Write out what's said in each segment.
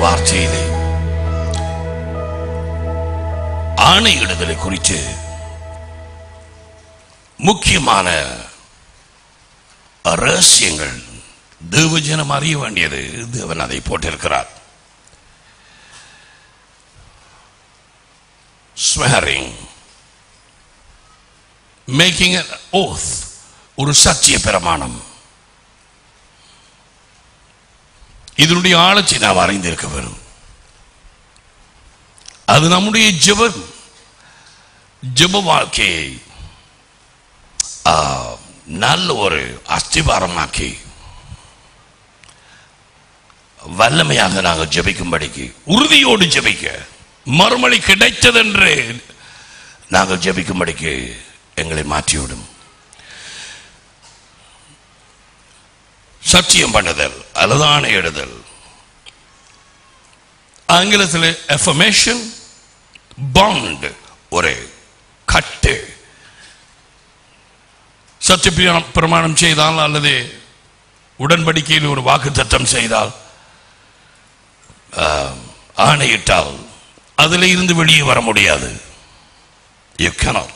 வார்த்தையிலே ஆணையிடுதலை குறித்து முக்கியமான ரகசியங்கள் தேவஜனம் அறிய வேண்டியது தேவன் அதை போட்டிருக்கிறார் swearing making an oath ஒரு சத்திய பிரமாணம் இதனுடைய ஆழத்தை நாம் அறிந்திருக்க வேண்டும் அது நம்முடைய ஜெபம் ஜெப வாழ்க்கையை ஆ, நல்ல ஒரு அஸ்திபாரமாக்கி வல்லமையாக நாங்கள் ஜெபிக்கும்படிக்கு உறுதியோடு ஜெபிக்க மறுமொழி கிடைத்ததென்று நாங்கள் ஜெபிக்கும்படிக்கு எங்களை மாற்றிவிடும் சத்தியம் பண்ணுதல் அல்லது ஆணையிடுதல் ஆங்கிலத்தில் எஃபமேஷன் பாண்ட் ஒரு கட்டு சத்திய பிர- பிரமாணம் செய்தால் அல்லது உடன்படிக்கையில் ஒரு வாக்கு தத்தம் செய்தால் ஆஹ், ஆணையிட்டால் அதில் இருந்து வெளியே வர முடியாது you cannot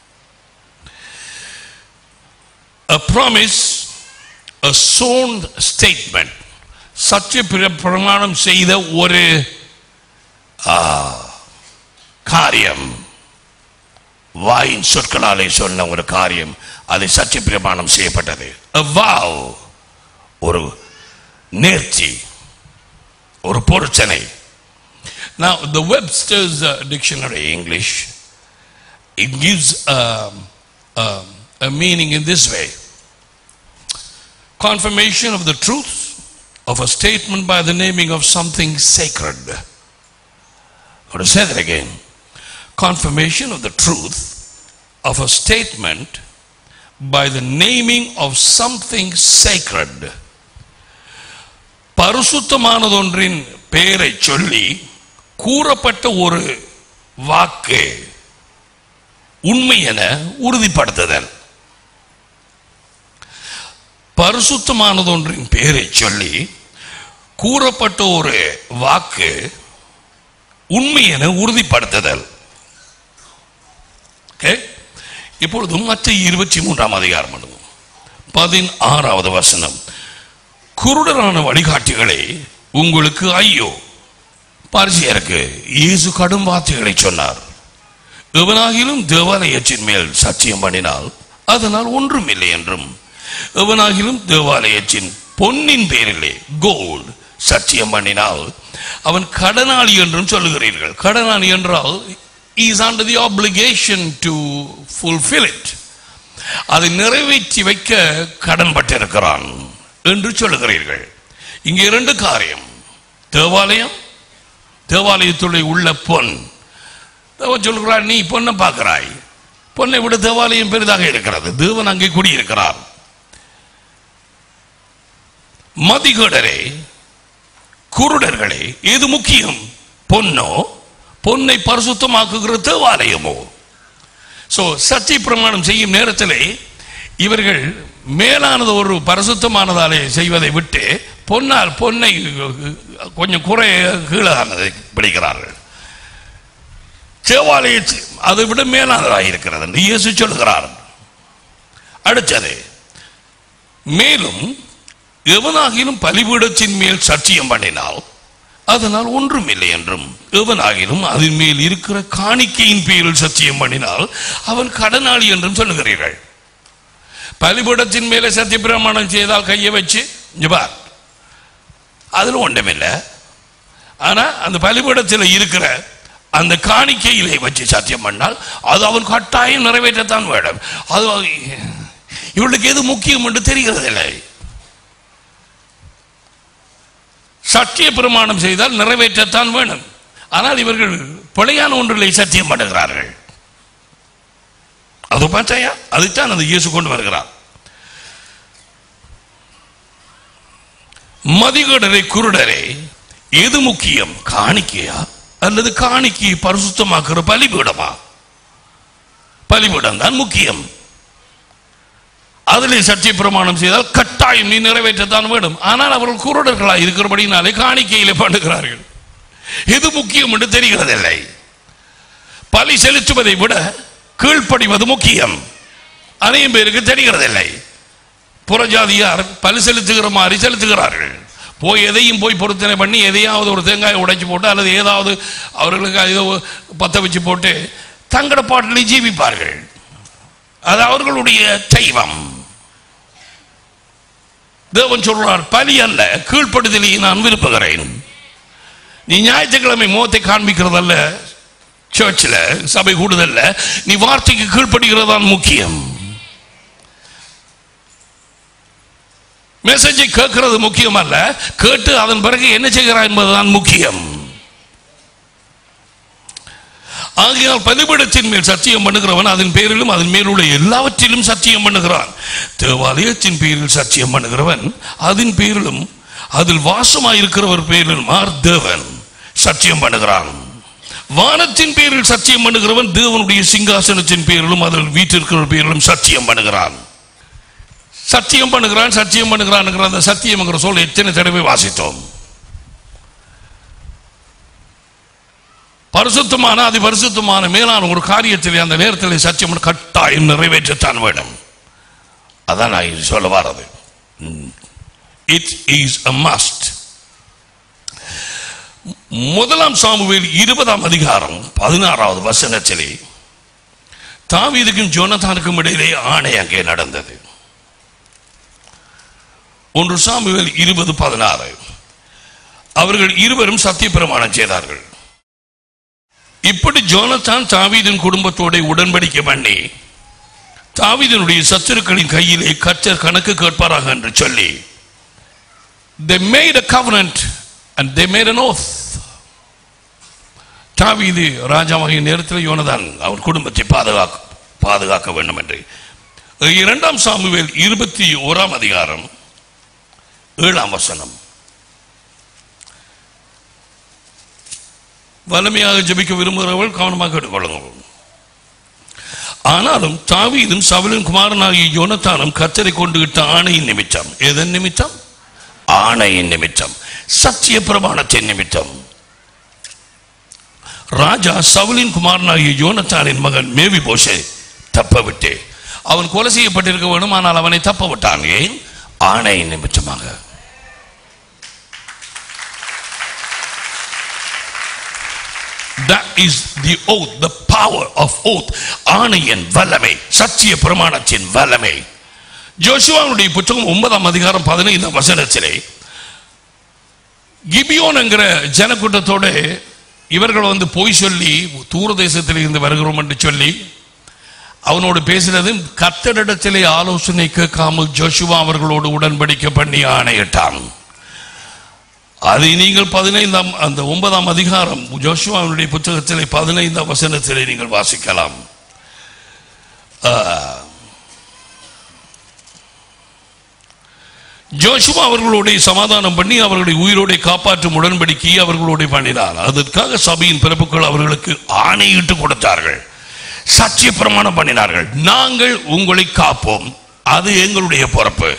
a promise a sworn statement சத்திய பிர- பிரமாணம் செய்த ஒரு ஆ, காரியம் வாயின் சொற்களாலே சொன்ன ஒரு காரியம் அதை சத்திய பிரமாணம் செய்யப்பட்டது A vow ஒரு நேர்ச்சி ஒரு பொருச்சனை Now, the Webster's uh, dictionary English, it gives um, um, a meaning in this way. Confirmation of the truth of a statement by the naming of something sacred. I want to say that again. Confirmation of the truth of a statement by the naming of something sacred. பரிசுத்தமானதொன்றின் பெயரை சொல்லி கூறப்பட்ட ஒரு வாக்கு உண்மை என உறுதிப்படுத்துதல் பரிசுத்தமானதொன்றின் பெயரை சொல்லி கூறப்பட்ட ஒரு வாக்கு உண்மை என உறுதிப்படுத்துதல் Okay? இப்பொழுது மற்ற இருபத்தி மூன்றாம் அதிகாரம் பண்ணுவோம் பதினாறாவது வசனம் குருடரான வழிகாட்டிகளே உங்களுக்கு ஐயோ பரிசெயருக்கு இயேசு கடும் வார்த்தைகளை சொன்னார் எவனாகிலும் தேவாலயத்தின் மேல் சத்தியம் பண்ணினால் அதனால் ஒன்றும் இல்லை என்றும் எவனாகிலும் தேவாலயத்தின் பொன்னின் பேரிலே கோல்ட் சத்தியம் பண்ணினால் அவன் கடனாளி என்றும் சொல்லுகிறீர்கள் கடனாளி என்றால் is under the obligation to fulfill it அதை நிறைவேற்றி வைக்க கடன் பட்டிருக்கிறான் என்று சொல்லுகிறீர்கள் இங்கே இரண்டு காரியம் தேவாலயம் தேவாலயத்துடைய உள்ள பொன் தேவன் சொல்கிறார் நீ பொண்ணை பார்க்கிறாய் பொன்னை விட தேவாலயம் பெரிதாக இருக்கிறது தேவன் அங்கே குடியிருக்கிறார் மதிகடரே குருடர்களே எது முக்கியம் பொன்னோ பொன்னை பரிசுத்தமாக்குகிற தேவாலயமோ சோ சத்திய பிரமாணம் செய்யும் நேரத்திலே இவர்கள் மேலானது ஒரு பரிசுத்தமானதாலே செய்வதை விட்டு பொன்னால் பொன்னை கொஞ்சம் குறைய கீழானதை பிடிக்கிறார்கள் தேவாலய அதை விட மேலானதாக இருக்கிறது என்று இயேசு சொல்கிறார் அடுத்தது மேலும் எவனாகிலும் பலிபீடத்தின் மேல் சத்தியம் பண்ணினால் அதனால் ஒன்றும் இல்லை என்றும் எவனாகிலும் அதன் மேல் இருக்கிற காணிக்கையின் பேரில் சத்தியம் பண்ணினால் அவன் கடனாளி என்றும் சொல்லுகிறீர்கள் பலிபீடத்தின் மேலே சத்திய பிரமாணம் செய்தால் கையை வச்சு இங்க பார் அதில் ஒன்றுமில்லை ஆனா அந்த பலிபீடத்தில் இருக்கிற அந்த காணிக்கையிலே வச்சு சத்தியம் பண்ணால் அது அவன் கட்டாயம் நிறைவேற்றத்தான் வேணும் அது இவளுக்கு எது முக்கியம் என்று தெரிகிறதில்லை சத்திய பிரமாணம் செய்தால் நிறைவேற்றத்தான் வேணும் ஆனால் இவர்கள் பிழையான ஒன்றிலே சத்தியம் பண்ணுகிறார்கள் அது பார்த்தாயா அதுதான் அந்த இயேசு கொண்டு வருகிறார் மதிகடரை குருடரே எது முக்கியம் காணிக்கையா அல்லது காணிக்கையை பரிசுத்தமாக்குற பலிபீடமா பலிபீடம் தான் முக்கியம் அதிலே சத்திய பிரமாணம் செய்தால் கட்டாயம் நீ நிறைவேற்றத்தான் வேண்டும் ஆனால் அவர்கள் குருடர்களாக இருக்கிறபடினாலே காணிக்கையிலே பண்ணுகிறார்கள் எது முக்கியம் என்று தெரிகிறதில்லை பலி செலுத்துவதை விட கீழ்ப்படிவது முக்கியம் அநேகம் பேருக்கு தெரிகிறதில்லை புறஜாதியார் பலி செலுத்துகிற மாதிரி செலுத்துகிறார்கள் போய் எதையும் போய் பொருத்தனை பண்ணி எதையாவது ஒரு தேங்காயை உடைச்சு போட்டு அல்லது ஏதாவது அவர்களுக்கு ஏதோ பத்த வச்சு போட்டு தங்கட பாட்டிலே ஜீவிப்பார்கள் அது அவர்களுடைய தெய்வம் தேவன் சொல்றார் பலி அல்ல கீழ்ப்படுதலை நான் விரும்புகிறேன் நீ ஞாயிற்றுக்கிழமை முகத்தை காண்பிக்கிறதல்ல சர்ச்சில் சபை கூடுதல்ல நீ வார்த்தைக்கு கீழ்ப்படுகிறதான் முக்கியம் மெசேஜை கேட்கிறது முக்கியம் அல்ல கேட்டு அதன் பிறகு என்ன செய்கிறாய் என்பதுதான் முக்கியம் ஆகையால் பலிபீடத்தின் மேல் சத்தியம் பண்ணுகிறவன் அதன் பேரிலும் அதன் மேலுள்ள எல்லாவற்றிலும் சத்தியம் பண்ணுகிறான் தேவாலயத்தின் பேரில் சத்தியம் பண்ணுகிறவன் அதன் பேரிலும் அதில் வாசமாயிருக்கிறவர் பேரிலும் ஆர் தேவன் சத்தியம் பண்ணுகிறான் வானத்தின் பேரில் சத்தியம் பண்ணுகிறவன் தேவனுடைய சிங்காசனத்தின் பேரிலும் அதில் வீட்டிற்கிற பேரிலும் சத்தியம் பண்ணுகிறான் சத்தியம் பண்ணுகிறான் சத்தியம் பண்ணுகிறான் அந்த சத்தியம்ங்கிற சொல் எத்தனை தடவை வாசித்தோம் பரிசுத்தமான அதி பரிசுத்தமான மேலான ஒரு காரியத்தில் அந்த நேரத்தில் சத்தியம் பண்ண கட்டாயம் நிறைவேற்றத்தான் வேணும் அதான் நான் இது சொல்ல வாரது இட் இஸ் அ மஸ்ட் முதலாம் சாமுவேல் இருபதாம் அதிகாரம் பதினாறாவது வசனத்திலே தாவீதுக்கும் ஜோனதானுக்கும் இடையிலே ஆணை அங்கே நடந்தது ஒன்று சாமுவேல் இருபது பதினாறு அவர்கள் இருவரும் சத்திய பிரமாணம் செய்தார்கள் இப்படி ஜோனத்தான் தாவீதின் குடும்பத்தோட உடன்படிக்கை பண்ணி தாவீதனுடைய சத்துருக்களின் கையிலே கச்சர் கணக்கு கேட்பாராக என்று சொல்லி they made a covenant and they made an oath தாவீது ராஜாவாகிய நேரத்தில் யோனதான் அவர் குடும்பத்தை பாதுகாக்க பாதுகாக்க வேண்டும் என்று இரண்டாம் சாமுவேல் இருபத்தி ஓராம் அதிகாரம் ஏழாம் வசனம் வலிமையாக ஜெபிக்க விரும்புகிறவர்கள் கவனமாக எடுத்துக்கொள்ளுங்கள் ஆனாலும் தாவீதும் சவலின் குமாரனாகிய யோனத்தானும் கத்தரை கொண்டு விட்ட ஆணையின் நிமித்தம் எதன் நிமித்தம் ஆணையின் நிமித்தம் சத்திய பிரமாணத்தின் நிமித்தம் ராஜா சவுலின் குமாரனாகிய யோனத்தானின் மகன் மேவி போஷை தப்ப விட்டு அவன் கொலை செய்யப்பட்டிருக்க வேண்டும் ஆனால் அவனை தப்ப விட்டான் ஏன் ஆணையின் நிமித்தமாக That is the oath, the power of oath. ஆணையின் வல்லமை சத்திய பிரமாணத்தின் வல்லமை ஜோஷுவாவுடைய புத்தகம் ஒன்பதாம் அதிகாரம் பதினைந்தாம் வசனத்திலே கிபியோன் என்கிற ஜனக்கூட்டத்தோட இவர்கள் வந்து போய் சொல்லி தூர தேசத்தில் இருந்து வருகிறோம் என்று சொல்லி அவனோடு பேசினது கத்தரிடத்திலே ஆலோசனை கேட்காமல் ஜோஷுவா அவர்களோடு உடன்படிக்கை பண்ணி ஆணையிட்டான் அதை நீங்கள் பதினைந்தாம் அந்த ஒன்பதாம் அதிகாரம் ஜோஷுவாவுடைய புத்தகத்திலே பதினைந்தாம் வசனத்திலே நீங்கள் வாசிக்கலாம் ஜோஷுவா அவர்களோட சமாதானம் பண்ணி அவர்களை உயிரோட காப்பாற்றும் உடன்படிக்கையை அவர்களோட பண்ணினார் அதற்காக சபையின் பிறப்புகள் அவர்களுக்கு ஆணையிட்டு கொடுத்தார்கள் சத்திய பிரமாணம் பண்ணினார்கள் நாங்கள் உங்களை காப்போம் அது எங்களுடைய பொறுப்பு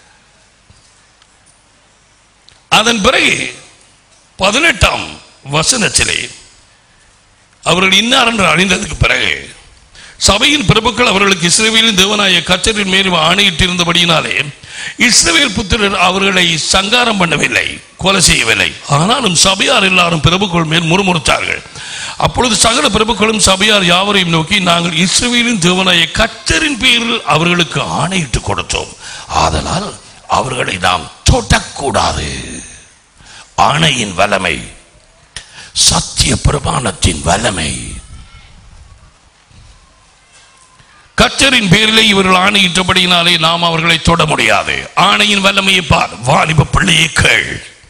அதன் பிறகு பதினெட்டாம் வசனத்திலே அவர்கள் இன்னார் என்று அறிந்ததுக்கு பிறகு சபையின் பிரபுக்கள் அவர்களுக்கு இஸ்ரேவேலின் தேவனாய கச்சரின் மேல் ஆணையிட்டிருந்தபடியினாலே இஸ்ரவேல் புத்திரர் அவர்களை சங்காரம் பண்ணவில்லை கொலை செய்யவில்லை ஆனாலும் சபையார் எல்லாரும் பிரபுக்கள் மேல் முறுமுறுத்தார்கள் அப்பொழுது சகல பிரபுக்களும் சபையார் யாவரையும் நோக்கி நாங்கள் இஸ்ரவேலின் தேவனாய கத்தரின் பேரில் அவர்களுக்கு ஆணையிட்டு கொடுத்தோம் ஆதலால் அவர்களை நாம் தொடக்கூடாது ஆணையின் வல்லமை சத்திய பிரமாணத்தின் வல்லமை கத்தரின் பேரிலே இவர்கள் ஆணையிட்டபடியினாலே நாம் அவர்களை தொட முடியாது ஆணையின் வல்லமையை பார் வாலிப பிள்ளையை கேள்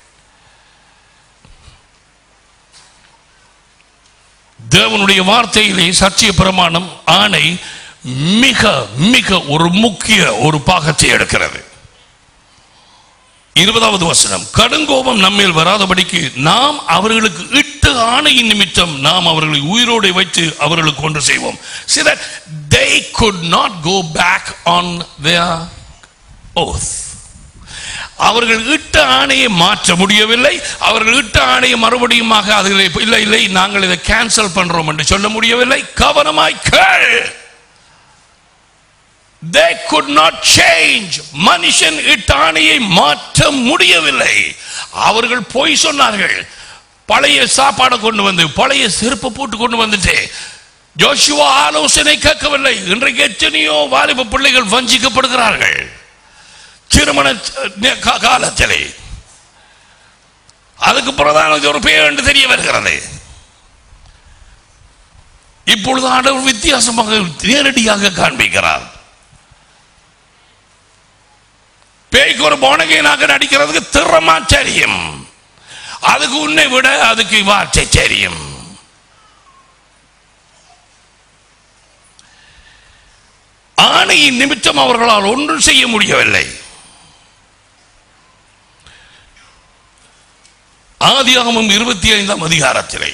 தேவனுடைய வார்த்தையிலே சத்திய பிரமாணம் ஆணை மிக மிக ஒரு முக்கிய ஒரு பாகத்தை எடுக்கிறது இருபதாவது வசனம் கடுங்கோபம் நம்மேல் வராதபடிக்கு நாம் அவர்களுக்கு இட்ட ஆணையின் நிமித்தம் நாம் அவர்களை உயிரோடு வைத்து அவர்களுக்கு ஒன்று செய்வோம் see that they could not go back on their oath அவர்கள் இட்ட ஆணையை மாற்ற முடியவில்லை அவர்கள் இட்ட ஆணையை மறுபடியுமாக அதில் இல்லை இல்லை நாங்கள் இதை கேன்சல் பண்றோம் என்று சொல்ல முடியவில்லை கவனமாய் கேள் they could not change மனுஷன் இட்ட ஆணையை மாற்ற முடியவில்லை அவர்கள் பொய் சொன்னார்கள் பழைய சாப்பாடை கொண்டு வந்து பழைய செருப்பு போட்டு கொண்டு வந்துட்டு ஜோஷுவா ஆலோசனை கேட்கவில்லை இன்றைக்கு எத்தனையோ வாலிப பிள்ளைகள் வஞ்சிக்கப்படுகிறார்கள் திருமண நே- கா- காலத்திலே அதுக்கு பிரதான ஒரு பெயர் என்று தெரிய வருகிறது இப்பொழுது ஆண்டவர் வித்தியாசமாக நேரடியாக காண்பிக்கிறார் பேய்க்கு ஒரு போனகையனாக நடிக்கிறதுக்கு திறமா தெரியும் அதுக்கு உன்னை விட அதுக்கு வார்த்தை தெரியும் ஆணையின் நிமித்தம் அவர்களால் ஒன்றும் செய்ய முடியவில்லை ஆதியாகமம் இருபத்தி ஐந்தாம் அதிகாரத்திலே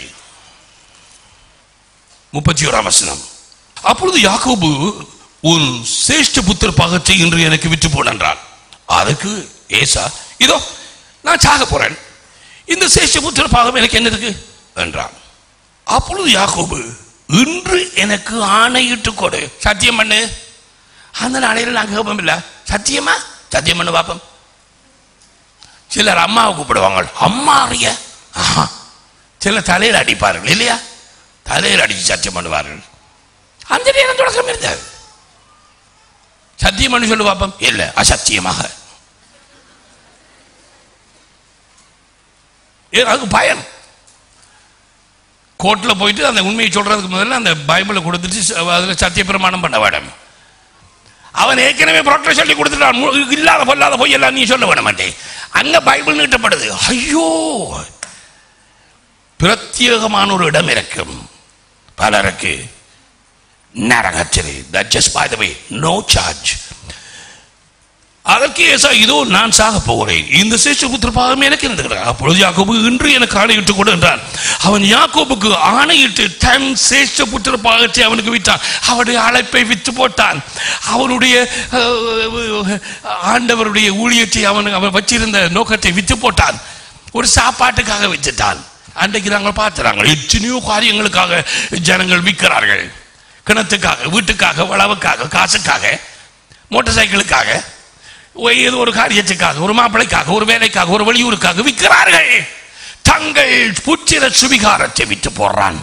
முப்பத்தி ஓராம் வசனம் அப்பொழுது யாக்கோபு உன் சேஷ்ட புத்திர பாகத்தை இன்று எனக்கு விட்டு போனென்றான் அதுக்கு ஏசா இதோ நான் சாக போறேன் இந்த சேஷ்ட புத்திர பாகம் எனக்கு என்ன இருக்கு என்றான் அப்பொழுது யாக்கோபு இன்று எனக்கு ஆணையிட்டு கொடு சத்தியம் பண்ணு அந்த நாளையில நாங்க கேட்போம் இல்ல சத்தியமா சத்தியம் பண்ணு பாப்போம் சிலர் அம்மாவை கூப்பிடுவாங்க அம்மா அறிய ஆஹா. சிலர் தலையில் அடிப்பார்கள் இல்லையா தலையில் அடிச்சு சத்தியம் பண்ணுவார்கள் அந்த நேரம் தொடக்கம் இருந்தது சத்தியம் பண்ணி சொல்லு பாப்போம் இல்ல அசத்தியமாக ஏன் அதுக்கு பயம் கோர்ட்ல போயிட்டு அந்த உண்மையை சொல்றதுக்கு முதல்ல அந்த பைபிளை கொடுத்துட்டு ச- அதுல சத்திய பிரமாணம் பண்ண வேணும் அவன் ஏற்கனவே புரோட்டை சொல்லி கொடுத்துட்டான் மு- இல்லாத பொல்லாத பொய் எல்லாம் நீ சொல்ல விட மாட்டேன் அங்க பைபிள் நீட்டப்படுது ஐயோ பிரத்யேகமான ஒரு இடம் இருக்கும் பலருக்கு நரகத்திலே that just by the way no charge அதற்கு ஏசா இதோ நான் சாக போகிறேன் இந்த சேஷபுத்திர பாகம் எனக்கு இருந்துகிறார் அப்பொழுது யாக்கோபு இன்று எனக்கு ஆணையிட்டு கொடு என்றான் அவன் யாக்கோபுக்கு ஆணையிட்டு தன் சேஷபுத்திர பாகத்தை அவனுக்கு விட்டான் அவனுடைய அழைப்பை வித்து போட்டான் அவனுடைய அஹ், ஆண்டவருடைய ஊழியத்தை அவன் அவன் வச்சிருந்த நோக்கத்தை வித்து போட்டான் ஒரு சாப்பாட்டுக்காக வித்துட்டான் அன்றைக்கு நாங்கள் பார்த்துறாங்க எத்தனையோ காரியங்களுக்காக ஜனங்கள் விற்கிறார்கள் கிணத்துக்காக வீட்டுக்காக வளவுக்காக காசுக்காக மோட்டார் சைக்கிளுக்காக ஒரு- ஏதோ ஒரு காரியத்துக்காக ஒரு மாப்பிளைக்காக ஒரு வேலைக்காக ஒரு வெளியூருக்காக விற்கிறார்கள் தங்கள் புத்திர சுவிகாரத்தை விட்டு போடுறான்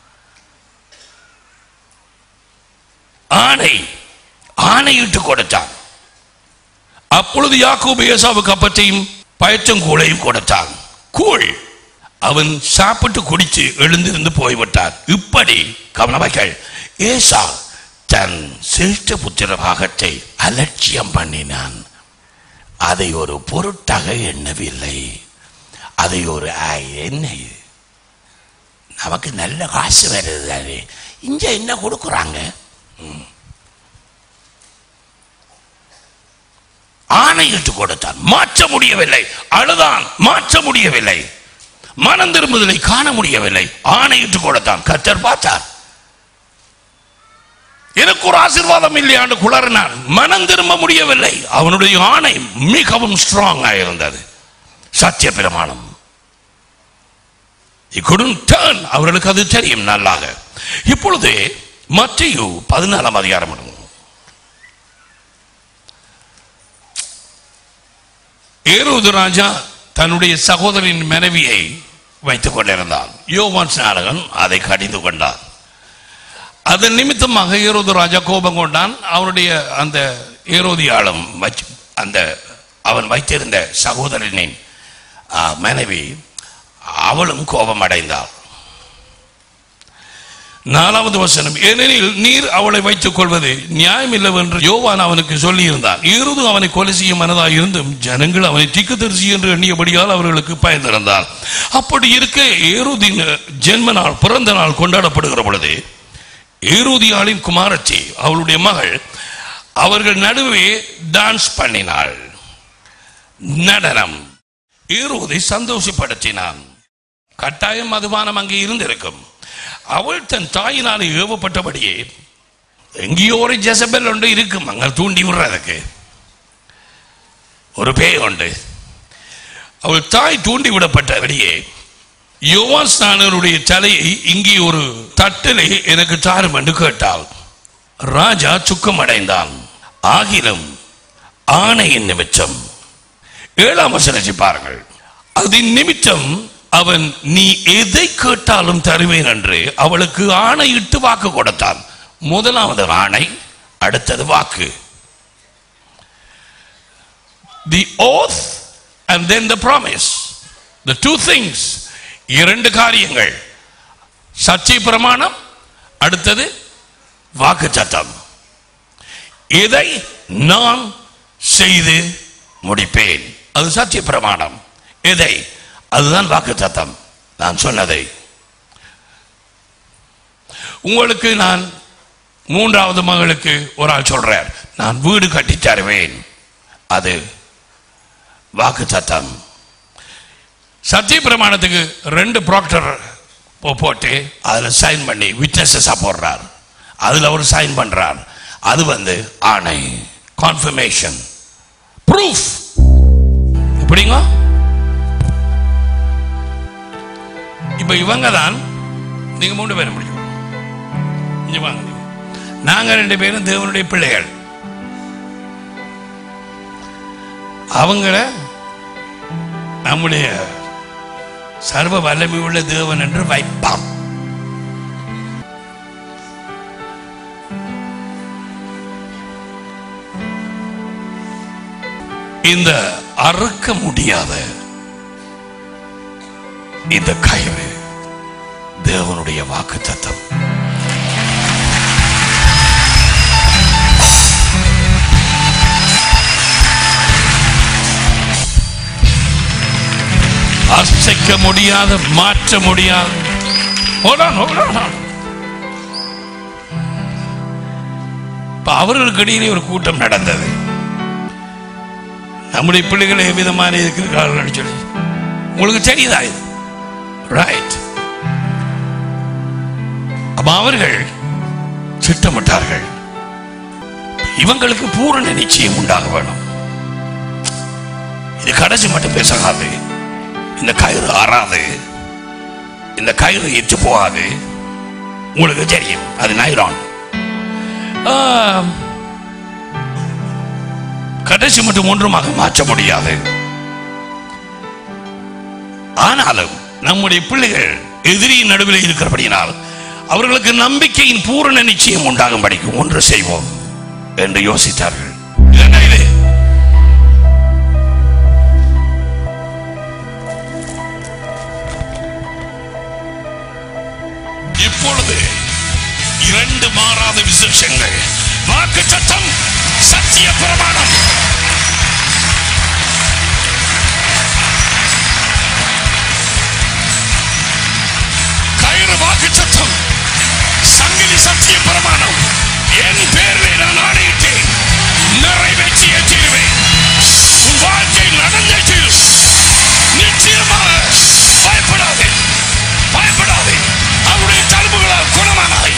ஆணை ஆணையிட்டு கொடுத்தான் அப்பொழுது யாக்கோபு ஏசாவுக்கு அப்பத்தையும் பயற்றங்கூழையும் கொடுத்தான் கூழ் அவன் சாப்பிட்டு குடித்து எழுந்திருந்து போய்விட்டான் இப்படி கவனமாய்கள் ஏசா தன் சிருஷ்ட புத்திர பாகத்தை அலட்சியம் பண்ணினான் அதை ஒரு பொருட்டாக எண்ணவில்லை அதை ஒரு ஆ, என்ன இது? நமக்கு நல்ல காசு வருது தானே இங்க என்ன கொடுக்குறாங்க ம். ஆணையிட்டு கொடுத்தான் மாற்ற முடியவில்லை அழுதான் மாற்ற முடியவில்லை மனம் திரும்புதலை காண முடியவில்லை ஆணையிட்டு கொடுத்தான் கத்தர் பார்த்தார் எனக்கு ஒரு ஆசீர்வாதம் இல்லையாண்டு குளறினான் மனம் திரும்ப முடியவில்லை அவனுடைய ஆணை மிகவும் ஸ்ட்ராங்கா இருந்தது சத்திய பிரமாணம் He couldn't turn. அவர்களுக்கு அது தெரியும் நல்லாக இப்பொழுது மத்தியு பதினாலாம் அதிகாரம் எடுங்க. ஏரோது ராஜா தன்னுடைய சகோதரின் மனைவியை வைத்துக் கொண்டிருந்தான் யோவான் ஸ்நானகன் அதை கடிந்து கொண்டான் அதன் நிமித்தமாக ஏரோது ராஜா கோபம் கொண்டான் அவனுடைய அந்த ஏரோதியாளம் வச்சு அந்த அவன் வைத்திருந்த சகோதரனின் ஆ, மனைவி அவளும் கோபம் அடைந்தாள் நாலாவது வசனம் ஏனெனில் நீர் அவளை வைத்துக் கொள்வது நியாயமில்லை என்று யோவான் அவனுக்கு சொல்லியிருந்தான் இருது அவனை கொலை செய்ய மனதாக இருந்தும் ஜனங்கள் அவனை தீக்குதரிசி என்று எண்ணியபடியால் அவர்களுக்கு பயந்திருந்தான் அப்படி இருக்க ஏருதின் ஜென்ம நாள் பிறந்த நாள் கொண்டாடப்படுகிற பொழுது ஏரோதியாளின் குமாரச்சி அவளுடைய மகள் அவர்கள் நடுவே டான்ஸ் பண்ணினாள் நடனம் ஏரோதை சந்தோஷப்படுத்தினான் கட்டாயம் மதுபானம் அங்கே இருந்திருக்கும் அவள் தன் தாயினால் ஏவப்பட்டபடியே எங்கேயோ ஒரு ஜெசபெல் ஒன்று இருக்கும் அங்க தூண்டி விடுறதுக்கு ஒரு பேய் உண்டு அவள் தாய் தூண்டி விடப்பட்டபடியே யோவான் ஸ்நானருடைய தலையை இங்கே ஒரு தட்டிலே எனக்கு தாரும் என்று கேட்டாள் ராஜா சுக்கமடைந்தான் ஆகிலும் ஆணையின் நிமித்தம் ஏழாம் வசனத்தை பாருங்கள் அதன் நிமித்தம் அவன் நீ எதை கேட்டாலும் தருவேன் என்று அவளுக்கு ஆணையிட்டு வாக்கு கொடுத்தான் முதலாவது ஆணை அடுத்தது வாக்கு தி oath and then the promise the two things இரண்டு காரியங்கள் சத்திய பிரமாணம் அடுத்தது வாக்கு சட்டம் இதை நான் செய்து முடிப்பேன் அது சத்திய பிரமாணம் இதை அதுதான் வாக்கு சத்தம் நான் சொன்னதை உங்களுக்கு நான் மூன்றாவது மகளுக்கு ஒரு ஆள் சொல்றார் நான் வீடு கட்டி தருவேன் அது வாக்கு சத்தம் சத்திய பிரமாணத்துக்கு ரெண்டு ப்ராக்டர் போட்டு அதில் சைன் பண்ணி விட்னஸஸாக போடுறார் அதில் அவர் சைன் பண்றார் அது வந்து ஆணை கான்ஃபர்மேஷன் ப்ரூஃப் எப்படிங்க இப்போ இவங்க தான் நீங்க மூணு பேரும் முடியும் இங்க வாங்க நீங்க. நாங்க ரெண்டு பேரும் தேவனுடைய பிள்ளைகள் அவங்கள நம்முடைய சர்வ வல்லமை உள்ள தேவன் என்று வைப்பான் இந்த அறுக்க முடியாத இந்த கயிறு தேவனுடைய வாக்கு தத்தம் அசைக்க முடியாத மாற்ற முடியாத Hold on, hold on, hold on. இப்ப அவர்களுக்கு இடையிலே ஒரு கூட்டம் நடந்தது நம்முடைய பிள்ளைகள் எவ்விதமான இருக்கிறார்கள் சொல்லி உங்களுக்கு தெரியுதா இது ரைட் அப்ப அவர்கள் திட்டமிட்டார்கள் இவங்களுக்கு பூரண நிச்சயம் உண்டாக வேணும் இது கடைசி மட்டும் பேசாது இந்த கயிறு ஆறாது இந்த கயிறு எச்சு போகாது உங்களுக்கு தெரியும் அது நைரான் கடைசி மட்டும் ஒன்றுமாக மாற்ற முடியாது ஆனாலும் நம்முடைய பிள்ளைகள் எதிரியின் நடுவில் இருக்கிறபடியினால் அவர்களுக்கு நம்பிக்கையின் பூரண நிச்சயம் உண்டாகும் படிக்கும் ஒன்று செய்வோம் என்று யோசித்தார்கள் இது என்ன இது இப்பொழுது இரண்டு மாறாத விசேஷங்கள் வாக்கு சட்டம் சத்திய பிரமாணம் கயிறு வாக்கு சட்டம் சங்கிலி சத்திய பிரமாணம் என் பேரிலே நான் ஆணையிட்டேன் நிறைவேற்றியே தீருவேன் உன் வாழ்க்கை நடந்தே தீரும் நிச்சயமாக பயப்படாதே பயப்படாதே அவருடைய தழும்புகளால் குணமானாய்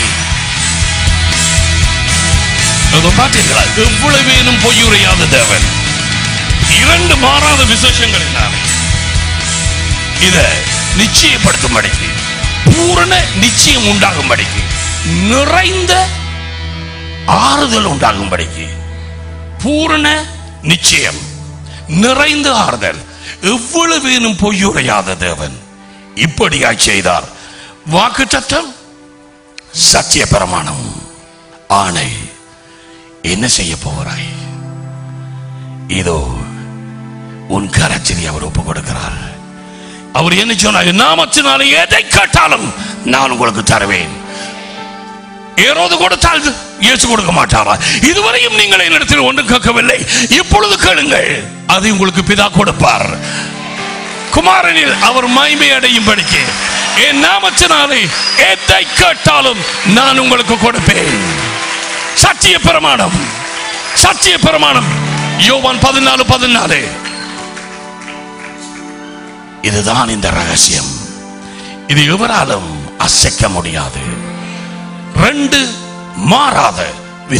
அதோ பார்த்தீர்களா எவ்வளவேனும் பொய்யுரையாத தேவன் இரண்டு மாறாத விசேஷங்களினாலே இத நிச்சயப்படுத்தும்படிக்கு பூரண நிச்சயம் உண்டாகும்படிக்கு நிறைந்த ஆறுதல் உண்டாகும்படிக்கு பூரண நிச்சயம் நிறைந்த ஆறுதல் எவ்வளவேனும் பொய்யுரையாத தேவன் இப்படியாய் செய்தார் வாக்கு சட்டம் சத்திய பிரமாணம் ஆணை என்ன செய்ய போகிறாய் இதோ உன் கரத்தினை அவர் ஒப்பு கொடுக்கிறார் அவர் என்ன சொன்னார் நாமத்தினாலே எதை கேட்டாலும் நான் உங்களுக்கு தருவேன் ஏறோது கொடுத்தால் இயேசு கொடுக்க மாட்டாரா இதுவரையும் நீங்கள் என்னிடத்தில் ஒன்றும் கேட்கவில்லை இப்பொழுது கேளுங்கள் அதை உங்களுக்கு பிதா கொடுப்பார் குமாரனில் அவர் மகிமை அடையும் படிக்க என் நாமத்தினாலே எதை கேட்டாலும் நான் உங்களுக்கு கொடுப்பேன் சத்திய பிரமாணம் சத்திய பிரமாணம் யோவான் பதினாலு பதினாலு இதுதான் இந்த ரகசியம் இது எவராலும் அசைக்க முடியாது ரெண்டு மாறாத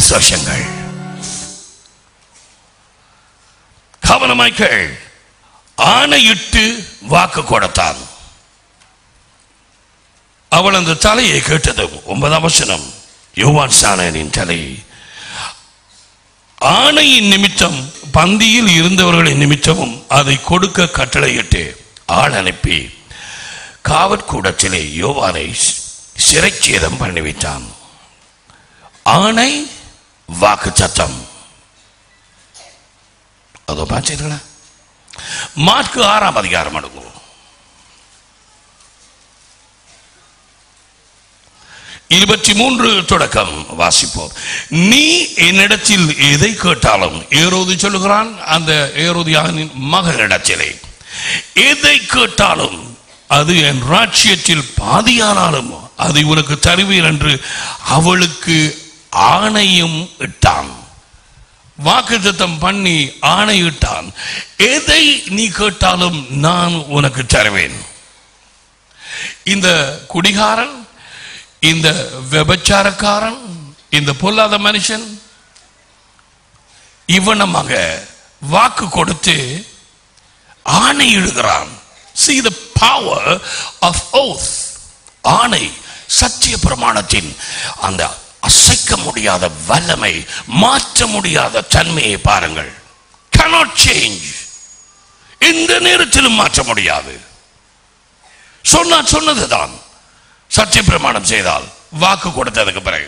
விசேஷங்கள் கவனமாய் கேள் ஆணையிட்டு வாக்கு கொடுத்தான் அவள் அந்த தலையை கேட்டதும் ஒன்பதாம் வசனம் யோவான் சாணனின் தலை ஆணையின் நிமித்தம் பந்தியில் இருந்தவர்களின் நிமித்தமும் அதை கொடுக்க கட்டளையிட்டு ஆள் அனுப்பி காவற்கூடத்திலே யோவானை சிறைச்சேதம் பண்ணி வைத்தான் ஆணை வாக்கு சத்தம் அதோ பார்த்தீர்களா மார்க்கு ஆறாம் அதிகாரம் அடங்கும் இருபத்தி மூன்று தொடக்கம் வாசிப்போம் நீ என்னிடத்தில் எதை கேட்டாலும் ஏரோது சொல்லுகிறான் அந்த ஏரோதியானின் மகனிடத்திலே எதை கேட்டாலும் அது என் ராட்சியத்தில் பாதியானாலும் அதை உனக்கு தருவேன் என்று அவளுக்கு ஆணையும் இட்டான் வாக்குத்தத்தம் பண்ணி ஆணையிட்டான் எதை நீ கேட்டாலும் நான் உனக்கு தருவேன் இந்த குடிகாரன் இந்த விபச்சாரக்காரன் இந்த பொல்லாத மனுஷன் இவனமாக வாக்கு கொடுத்து ஆணையிடுகிறான் see the power of oath ஆணை சத்திய பிரமாணத்தின் அந்த அசைக்க முடியாத வல்லமை மாற்ற முடியாத தன்மையை பாருங்கள் cannot change எந்த நேரத்திலும் மாற்ற முடியாது சொன்னா சொன்னதுதான் சத்திய பிரமாணம் செய்தால் வாக்கு கொடுத்ததுக்கு பிறகு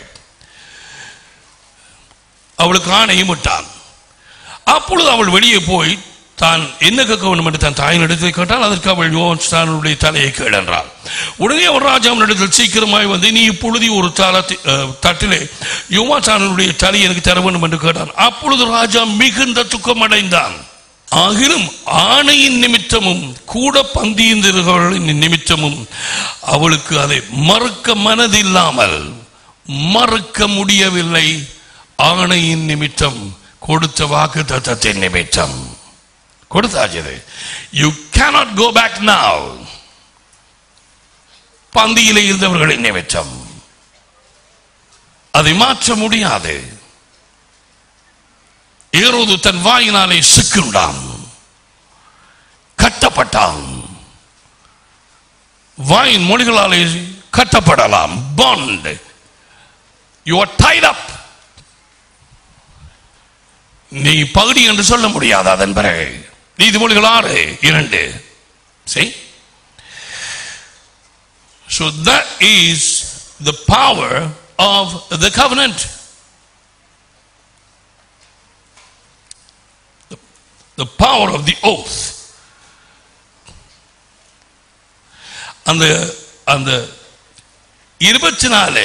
அவளுக்கு ஆணையும் விட்டான் அப்பொழுது அவள் வெளியே போய் தான் என்ன கேட்க வேண்டும் என்று தன் தாயின் இடத்தை கேட்டால் அதற்கு அவள் யோவானுடைய தலையை கேளென்றாள் உடனே அவர் ராஜாவின் இடத்தில் சீக்கிரமாய் வந்து நீ இப்பொழுது ஒரு தளத்தி அஹ், தட்டிலே யோவானுடைய தலை எனக்கு தர வேண்டும் என்று கேட்டான் அப்பொழுது ராஜா மிகுந்த துக்கம் அடைந்தான் ஆகிலும் ஆணையின் நிமித்தமும் கூட பந்தியிருந்தவர்களின் நிமித்தமும் அவளுக்கு அதை மறுக்க மனதில்லாமல் மறுக்க முடியவில்லை ஆணையின் நிமித்தம் கொடுத்த வாக்கு தத்தத்தின் நிமித்தம் கொடுத்தாச்சு you cannot go back now பந்தியிலே இருந்தவர்களின் நிமித்தம் அதை மாற்ற முடியாது ஏரோது தன் வாயினாலே சிக்குண்டான் கட்டப்பட்டான் வாயின் மொழிகளாலே கட்டப்படலாம் bond you are tied up நீ பகுதி என்று சொல்ல முடியாது அதன் பிறகு நீதிமொழிகள் ஆறு இரண்டு see so that is the power of the covenant the, the power of the oath அந்த அந்த இருபத்தி நாலு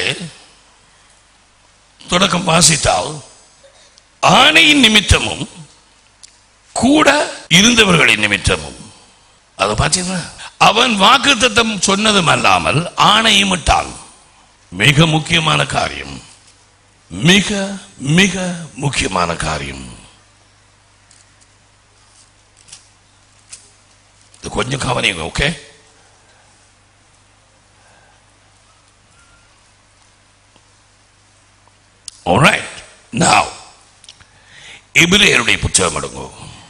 தொடக்கம் வாசித்தால் ஆணையின் நிமித்தமும் கூட இருந்தவர்களின் நிமித்தமும் அதை பார்த்தீங்களா அவன் வாக்குத்தத்தம் சொன்னதும் அல்லாமல் ஆணையும் இட்டான் மிக முக்கியமான காரியம் மிக மிக முக்கியமான காரியம் இது கொஞ்சம் கவனிங்க ஓகே Alright. Now, எபிரேயருடைய புத்தகம் எடுங்கோ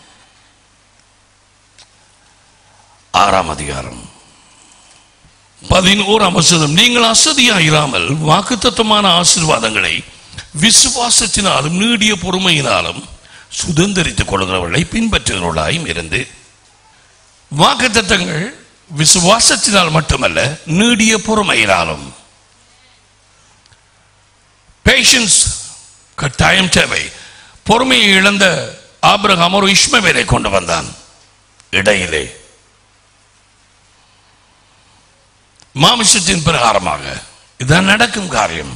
ஆறாம் அதிகாரம் பதினோராம் வசனம் நீங்கள் அசதியாயிராமல் வாக்குத்தத்தமான ஆசீர்வாதங்களை விசுவாசத்தினாலும் நீடிய பொறுமையினாலும் சுதந்திரித்துக் கொள்கிறவர்களை பின்பற்றுகிறவர்களாயும் இருந்து வாக்குத்தத்தங்கள் விசுவாசத்தினால் மட்டுமல்ல நீடிய பொறுமையினாலும் பேஷன்ஸ் கட்டாயம் தேவை பொறுமையை இழந்த ஆபிரகாம் ஒரு இஷ்மவேலை கொண்டு வந்தான் இடையிலே மாமிசத்தின் பிரகாரமாக இதான் நடக்கும் காரியம்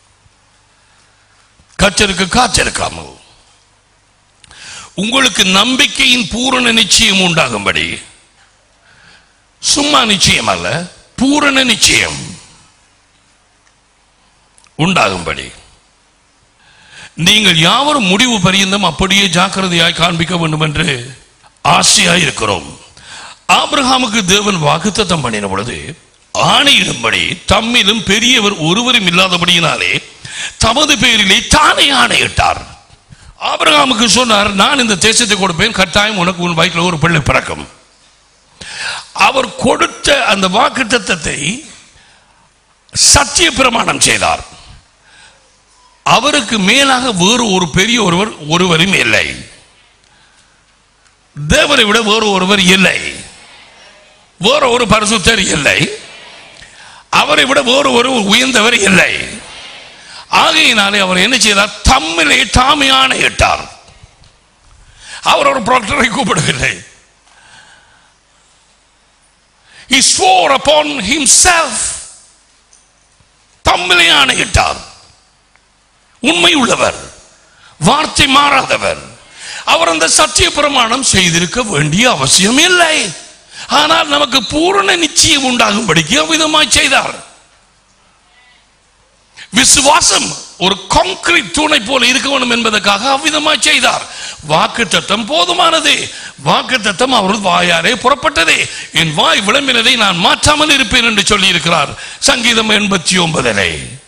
கச்சருக்கு காத்திருக்காமல் உங்களுக்கு நம்பிக்கையின் பூரண நிச்சயம் உண்டாகும்படி சும்மா நிச்சயம் அல்ல பூரண நிச்சயம் உண்டாகும்படி நீங்கள் யாவரும் முடிவு பரியந்தம் அப்படியே ஜாக்கிரதையாய் காண்பிக்க வேண்டும் என்று ஆசையாய் இருக்கிறோம் ஆபிரகாமுக்கு தேவன் வாக்குத்தத்தம் பண்ணின பொழுது ஆணையிடும்படி தம்மிலும் பெரியவர் ஒருவரும் இல்லாதபடியினாலே தமது பேரிலே தானே ஆணையிட்டார் ஆபிரகாமுக்கு சொன்னார் நான் இந்த தேசத்தை கொடுப்பேன் கட்டாயம் உனக்கு உன் வயிற்றில் ஒரு பிள்ளை பிறக்கும் அவர் கொடுத்த அந்த வாக்குத்தத்தத்தை சத்திய பிரமாணம் செய்தார் அவருக்கு மேலாக வேறு ஒரு பெரிய ஒருவர் ஒருவரும் இல்லை தேவரை விட வேறு ஒருவர் இல்லை வேறு ஒரு பரிசுத்தர் இல்லை அவரை விட வேறு ஒரு உயர்ந்தவர் இல்லை ஆகையினாலே அவர் என்ன செய்தார் தம்மிலே தாமே ஆணையிட்டார் அவர் ஒரு ப்ராக்டரை கூப்பிடவில்லை He swore upon himself தம்மிலே ஆணையிட்டார் உண்மை உள்ளவர் வார்த்தை மாறாதவர் அவர் அந்த சத்திய பிரமாணம் செய்திருக்க வேண்டிய அவசியம் இல்லை ஆனால் நமக்கு பூரண நிச்சயம் உண்டாகும்படிக்கு அவ்விதமாய் செய்தார் விசுவாசம் ஒரு கான்கிரீட் தூணை போல இருக்க வேண்டும் என்பதற்காக அவ்விதமாய் செய்தார் வாக்கு தத்தம் போதுமானது வாக்கு தத்தம் அவரது வாயாலே புறப்பட்டதே என் வாய் விளம்பினதை நான் மாற்றாமல் இருப்பேன் என்று சொல்லி இருக்கிறார் சங்கீதம் எண்பத்தி ஒன்பதிலே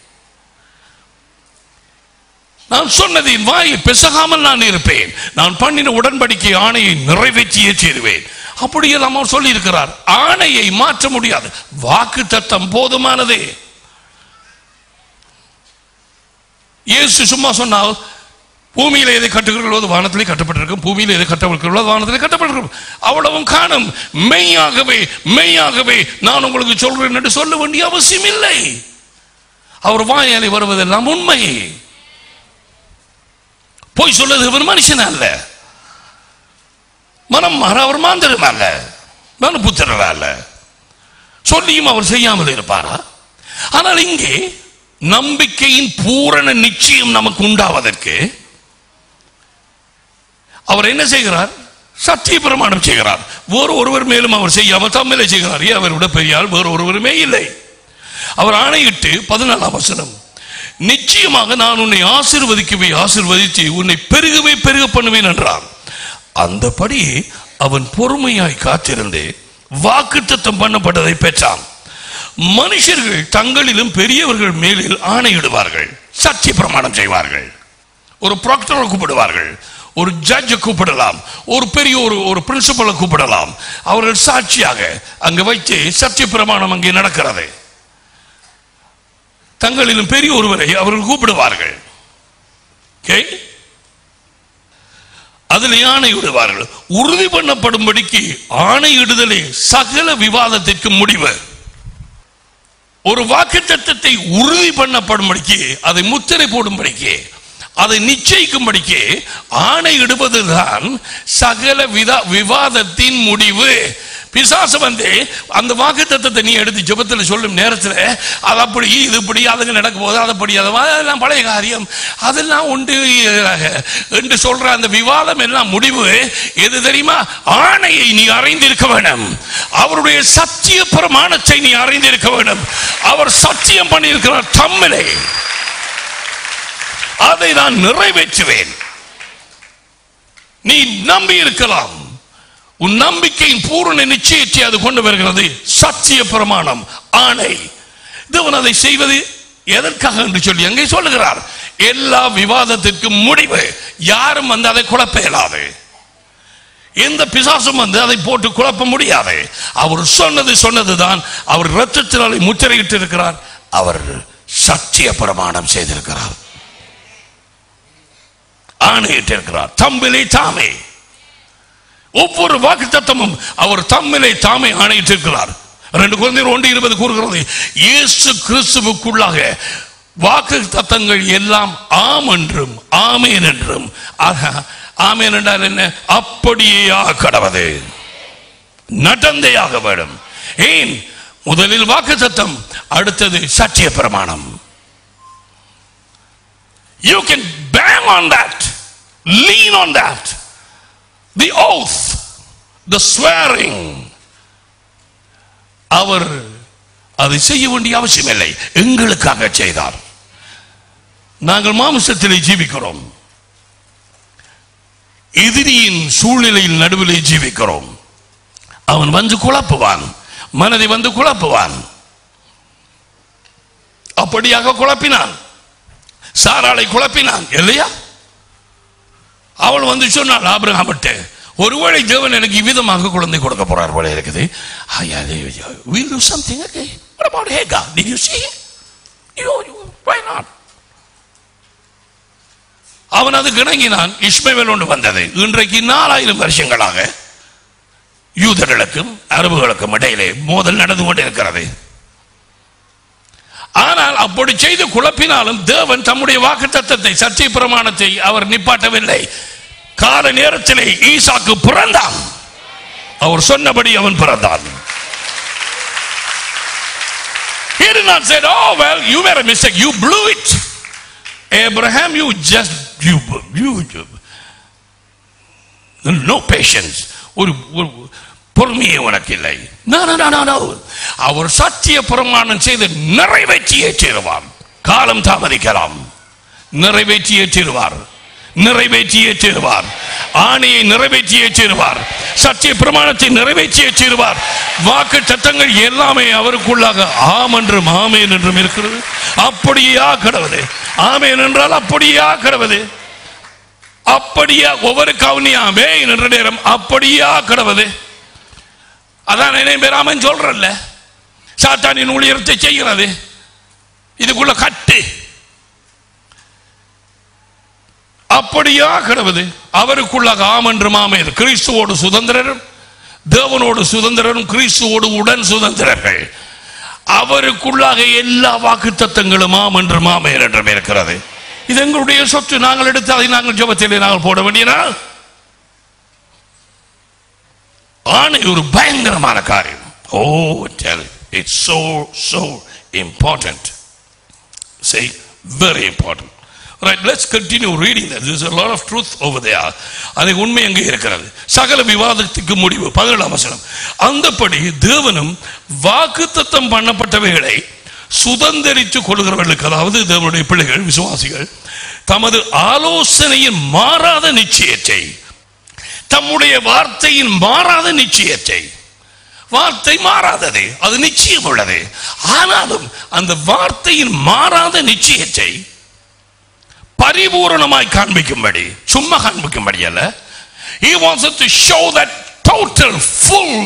நான் சொன்னது என் வாயை பிசகாமல் நான் இருப்பேன் நான் பண்ணின உடன்படிக்கை ஆணையை நிறைவேற்றியே சேருவேன் அப்படியெல்லாம் அவர் சொல்லி இருக்கிறார் ஆணையை மாற்ற முடியாது வாக்கு தத்தம் போதுமானதே இயேசு சும்மா சொன்னால் பூமியில எதை கட்டுகிறீர்களோ அது வானத்திலே கட்டப்பட்டிருக்கும் பூமியில எதை கட்டப்பட்டிருக்கிறோ அது வானத்திலே கட்டப்பட்டிருக்கும் அவ்வளவும் காணும் மெய்யாகவே மெய்யாகவே நான் உங்களுக்கு சொல்றேன் என்று சொல்ல வேண்டிய அவசியம் இல்லை அவர் வாயாலே வருவதெல்லாம் உண்மை போய் சொல்லுது இவர் மனுஷன் அல்ல மனம் மாற அவர் மாந்திரம் அல்ல மனுபுத்திரர் அல்ல சொல்லியும் அவர் செய்யாமல் இருப்பாரா ஆனால் இங்கே நம்பிக்கையின் பூரண நிச்சயம் நமக்கு உண்டாவதற்கு அவர் என்ன செய்கிறார் சத்திய பிரமாணம் செய்கிறார் வேறு ஒருவர் மேலும் அவர் செய்யாமல் தம்மிலே செய்கிறார் ஏன் அவர் விட பெரியால் வேறு ஒருவருமே இல்லை அவர் ஆணையிட்டு பதினாலாம் வசனம் நிச்சயமாக நான் உன்னை ஆசிர்வதிக்கவே ஆசிர்வதித்து உன்னை பெருகவே பெருக பண்ணுவேன் என்றார் அந்தபடியே அவன் பொறுமையாய் காத்திருந்து வாக்குத்தத்தம் பண்ணப்பட்டதை பெற்றான் மனுஷர்கள் தங்களிலும் பெரியவர்கள் மேலில் ஆணையிடுவார்கள் சத்திய பிரமாணம் செய்வார்கள் ஒரு ப்ராக்டரை கூப்பிடுவார்கள் ஒரு ஜட்ஜை கூப்பிடலாம் ஒரு பெரிய ஒரு ஒரு பிரின்சிபலை கூப்பிடலாம் அவர்கள் சாட்சியாக அங்க வைத்து சத்திய பிரமாணம் அங்கே நடக்கிறது தங்களிலும் பெரிய ஒருவரை அவர்கள் கூப்பிடுவார்கள் Okay? அதில் ஆணையிடுவார்கள் உறுதி பண்ணப்படும்படிக்கு ஆணையிடுதலே சகல விவாதத்திற்கு முடிவு ஒரு வாக்கு தத்தத்தை உறுதி பண்ணப்படும்படிக்கு அதை முத்திரை போடும்படிக்கு அதை நிச்சயிக்கும்படிக்கு ஆணையிடுவதுதான் சகல விதா விவாதத்தின் முடிவு பிசாசு வந்து அந்த வாக்கு தத்தத்தை நீ எடுத்து ஜெபத்தில் சொல்லும் நேரத்தில் அது அப்படி இது இப்படி அதுங்க நடக்கும் போது அது அப்படி அது அதெல்லாம் பழைய காரியம் அதெல்லாம் உண்டு என்று சொல்ற அந்த விவாதம் எல்லாம் முடிவு எது தெரியுமா ஆணையை நீ அறிந்திருக்க வேண்டும் அவருடைய சத்திய பிரமாணத்தை நீ அறிந்திருக்க வேண்டும் அவர் சத்தியம் பண்ணியிருக்கிறார் தம்மிலே அதை நான் நிறைவேற்றுவேன் நீ நம்பி இருக்கலாம் உன் நம்பிக்கையின் பூரண நிச்சயத்தை அது கொண்டு வருகிறது சத்திய பிரமாணம் ஆணை தேவன் அதை செய்வது எதற்காக என்று சொல்லி அங்கே சொல்லுகிறார் எல்லா விவாதத்திற்கும் முடிவு யாரும் வந்து அதை குழப்ப இயலாது எந்த பிசாசும் வந்து அதை போட்டு குழப்ப முடியாது அவர் சொன்னது சொன்னதுதான் அவர் ரத்தத்தினாலே முத்திரையிட்டு இருக்கிறார் அவர் சத்திய பிரமாணம் செய்திருக்கிறார் ஆணையிட்டு இருக்கிறார் தம்பிலே தாமே ஒவ்வொரு வாக்கு தத்தமும் அவர் தம்மிலே தாமே ஆணையிட்டு இருக்கிறார் ரெண்டு குழந்தைகள் ஒன்று இருபது கூறுகிறது இயேசு கிறிஸ்துவுக்குள்ளாக வாக்கு தத்தங்கள் எல்லாம் ஆம் என்றும் ஆமேன் என்றும் ஆக, ஆமேன் என்றால் என்ன அப்படியே கடவது நடந்தையாக வேண்டும் ஏன் முதலில் வாக்கு தத்தம் அடுத்தது சத்திய பிரமாணம் You can bang on that, lean on that. The oath, the swearing. அவர் அதை செய்ய வேண்டிய அவசியம் இல்லை எங்களுக்காக செய்தார் நாங்கள் மாமிசத்திலே ஜீவிக்கிறோம் எதிரியின் சூழ்நிலையில் நடுவிலே ஜீவிக்கிறோம் அவன் வந்து குழப்புவான் மனதை வந்து குழப்புவான் அப்படியாக குழப்பினான் சாராளை குழப்பினான் இல்லையா அவள் வந்து சொன்னாள் ஆபிரகாமிட்ட ஒருவேளை தேவன் எனக்கு இவ்விதமாக குழந்தை கொடுக்க போறார் போல இருக்குது will do something okay what about Hagar did you see you, you why not அவன் அதுக்கு இணங்கினான் இஸ்மவேல் ஒன்று வந்தது இன்றைக்கு நாலாயிரம் வருஷங்களாக யூதர்களுக்கும் அரபுகளுக்கும் இடையிலே மோதல் நடந்து கொண்டிருக்கிறது ஆனால் அப்படி செய்து குழப்பினாலும் தேவன் தம்முடைய வாக்கு தத்தத்தை சத்திய பிரமாணத்தை அவர் நிப்பாட்டவில்லை கால நேரத்திலே ஈசாக்கு பிறந்தான் அவர் சொன்னபடி அவன் பிறந்தான் He did not say, oh, well, you made a mistake. You blew it. Abraham, you just, you, you, you no patience. ஒரு ஒரு பொறுமையே உனக்கு இல்லை No, no, no, no, no. அவர் சத்திய பிரமாணம் செய்து நிறைவேற்றியே தீருவார் காலம் தாமதிக்கலாம் நிறைவேற்றியே தீருவார் நிறைவேற்றியே தீருவார் ஆணையை நிறைவேற்றியே தீருவார் சத்திய பிரமாணத்தை நிறைவேற்றியே தீருவார் வாக்கு சட்டங்கள் எல்லாமே அவருக்குள்ளாக ஆம் என்றும் ஆமேன் என்றும் இருக்கிறது அப்படியா கடவுது ஆமேன் என்றால் அப்படியா கடவுது அப்படியா ஒவ்வொரு கவுனியாமே என்ற நேரம் அப்படியா கடவுது அதான் என்ன பெறாமன் சொல்றல்ல சாத்தானின் ஊழியத்தை செய்கிறது இதுக்குள்ள கட்டு அப்படியா கிடவது அவருக்குள்ளாக ஆம் என்று மாமேது கிறிஸ்துவோடு சுதந்திரரும் தேவனோடு சுதந்திரரும் கிறிஸ்துவோடு உடன் சுதந்திரர்கள் அவருக்குள்ளாக எல்லா வாக்கு தத்தங்களும் ஆம் என்று மாமேர் என்றும் இருக்கிறது இது எங்களுடைய சொத்து நாங்கள் எடுத்து அதை நாங்கள் ஜபத்திலே நாங்கள் போட வேண்டியனா ஆணை ஒரு பயங்கரமான காரியம் oh tell it's so so important say very important right let's continue reading that there's a lot of truth over there அது உண்மை அங்கே இருக்கிறது சகல விவாதத்துக்கு முடிவு பதினேழாம் வசனம் அந்தபடி தேவனும் வாக்குத்தத்தம் பண்ணப்பட்டவைகளை சுதந்திரித்துக் கொள்கிறவர்களுக்கு அதாவது தேவனுடைய பிள்ளைகள் விசுவாசிகள் தமது ஆலோசனையின் மாறாத நிச்சயத்தை தம்முடைய வார்த்தையின் மாறாத நிச்சயத்தை வார்த்தை மாறாதது அது நிச்சயம் உள்ளது ஆனாலும் அந்த வார்த்தையின் மாறாத நிச்சயத்தை பரிபூரணமாய் காண்பிக்கும்படி சும்மா காண்பிக்கும்படி அல்ல he wants to show that total full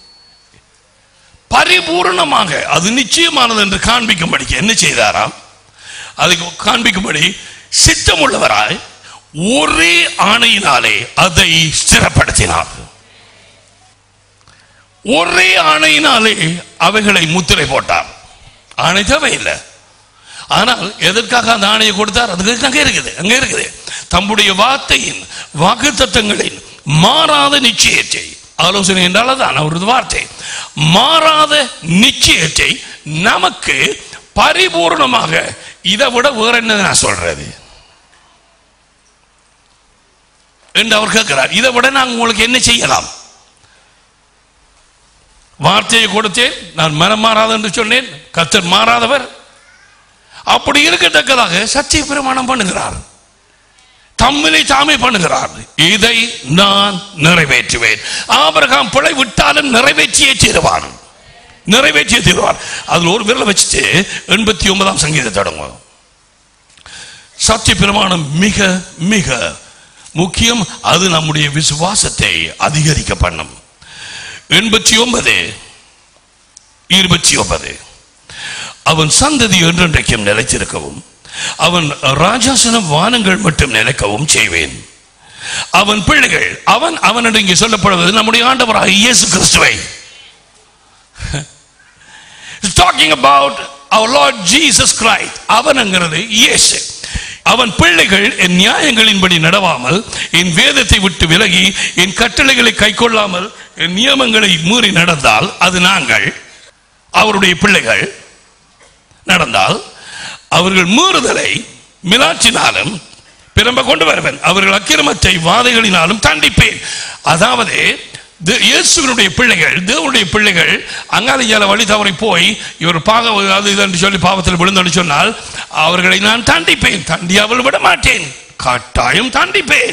பரிபூரணமாக அது நிச்சயமானது என்று காண்பிக்கும்படி என்ன செய்தாராம் அதுக்கு காண்பிக்கும்படி சித்தமுள்ளவராய் ஒரே ஆணையினாலே அதை ஸ்திரப்படுத்தினார் ஒரே ஆணையினாலே அவைகளை முத்திரை போட்டார் ஆணை தேவையில்லை ஆனால் எதற்காக அந்த ஆணையை கொடுத்தார் அதுக்கு அங்கே இருக்குது அங்கே இருக்குது தம்முடைய வார்த்தையின் வாக்குத்தத்தங்களின் மாறாத நிச்சயத்தை ஆலோசனை என்றால் அதான் அவரது வார்த்தை மாறாத நிச்சயத்தை நமக்கு பரிபூர்ணமாக இதை விட வேற என்ன நான் சொல்றது என்று அவர் கேட்கிறார் இதை விட நான் உங்களுக்கு என்ன செய்யலாம் வார்த்தையை கொடுத்தேன் நான் மனம் மாறாத என்று சொன்னேன் கத்தர் மாறாதவர் அப்படி இருக்கத்தக்கதாக சத்திய பிரமாணம் பண்ணுகிறார் தம்மிலை தாமே பண்ணுகிறார் இதை நான் நிறைவேற்றுவேன் ஆபிரகாம் பிழை விட்டாலும் நிறைவேற்றியே தீருவார் நிறைவேற்றியே தீருவார் அதில் ஒரு விரலை வச்சுட்டு எண்பத்தி ஒன்பதாம் சங்கீதம் தொடங்கும் சத்திய பிரமாணம் மிக மிக முக்கியம் அது நம்முடைய விசுவாசத்தை அதிகரிக்க பண்ணும் எண்பத்தி ஒன்பது இருபத்தி ஒன்பது அவன் சந்ததி என்றென்றைக்கும் நிலைத்திருக்கவும் அவன் ராஜாசனம் வானங்கள் மட்டும் நிலைக்கவும் செய்வேன் அவன் பிள்ளைகள் அவன் அவன் இங்கே சொல்லப்படுவது நம்முடைய ஆண்டவராக இயேசு கிறிஸ்துவை டாக்கிங் அபவுட் அவர் லார்ட் ஜீசஸ் கிரைஸ்ட் அவன்ங்கிறது இயேசு அவன் பிள்ளைகள் என் நியாயங்களின்படி நடவாமல் என் வேதத்தை விட்டு விலகி என் கட்டளைகளை கைக்கொள்ளாமல் என் நியமங்களை மீறி நடந்தால் அது நாங்கள் அவருடைய பிள்ளைகள் நடந்தால் அவர்கள் மீறுதலை மிலாற்றினாலும் பிறம்ப கொண்டு வருவேன் அவர்கள் அக்கிரமத்தை வாதைகளினாலும் தண்டிப்பேன் அதாவது தே- இயேசுவினுடைய பிள்ளைகள் தேவனுடைய பிள்ளைகள் அங்காளியால வழி தவறி போய் இவர் பாக அது இது என்று சொல்லி பாவத்தில் விழுந்தன்னு சொன்னால் அவர்களை நான் தண்டிப்பேன் தண்டியாமல் விட மாட்டேன் கட்டாயம் தண்டிப்பேன்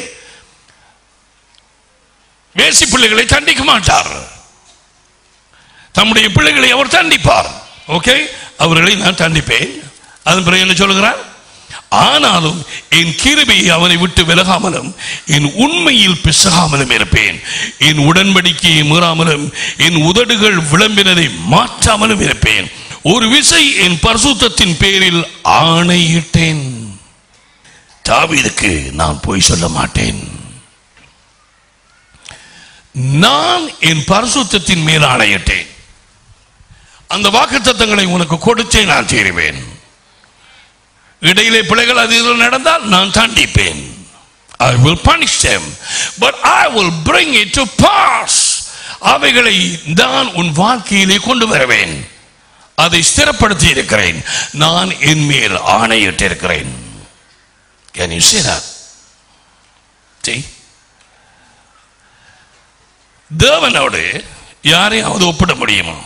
வேசி பிள்ளைகளை தண்டிக்க மாட்டார் தம்முடைய பிள்ளைகளை அவர் தண்டிப்பார் ஓகே அவர்களை நான் தண்டிப்பேன் அதன் பிறகு என்ன சொல்லுகிறார் ஆனாலும் என் கிருபையை அவனை விட்டு விலகாமலும் என் உண்மையில் பிசகாமலும் இருப்பேன் என் உடன்படிக்கையை மீறாமலும் என் உதடுகள் விளம்பினதை மாற்றாமலும் இருப்பேன் ஒரு விசை என் பரிசுத்தத்தின் பேரில் ஆணையிட்டேன் தாவீதுக்கு நான் போய் சொல்ல மாட்டேன் நான் என் பரிசுத்தத்தின் மேல் ஆணையிட்டேன் அந்த வாக்குத்தத்தங்களை உனக்கு கொடுத்தே நான் தீருவேன் இடையிலே பிழைகள் அது இதில் நடந்தால் நான் தண்டிப்பேன் I will punish them but I will bring it to pass அவைகளை நான் உன் வாழ்க்கையிலே கொண்டு வருவேன் அதை ஸ்திரப்படுத்தி இருக்கிறேன் நான் என் மேல் ஆணையிட்டு இருக்கிறேன் Can you see that? See? தேவனோடு யாரையாவது ஒப்பிட முடியுமா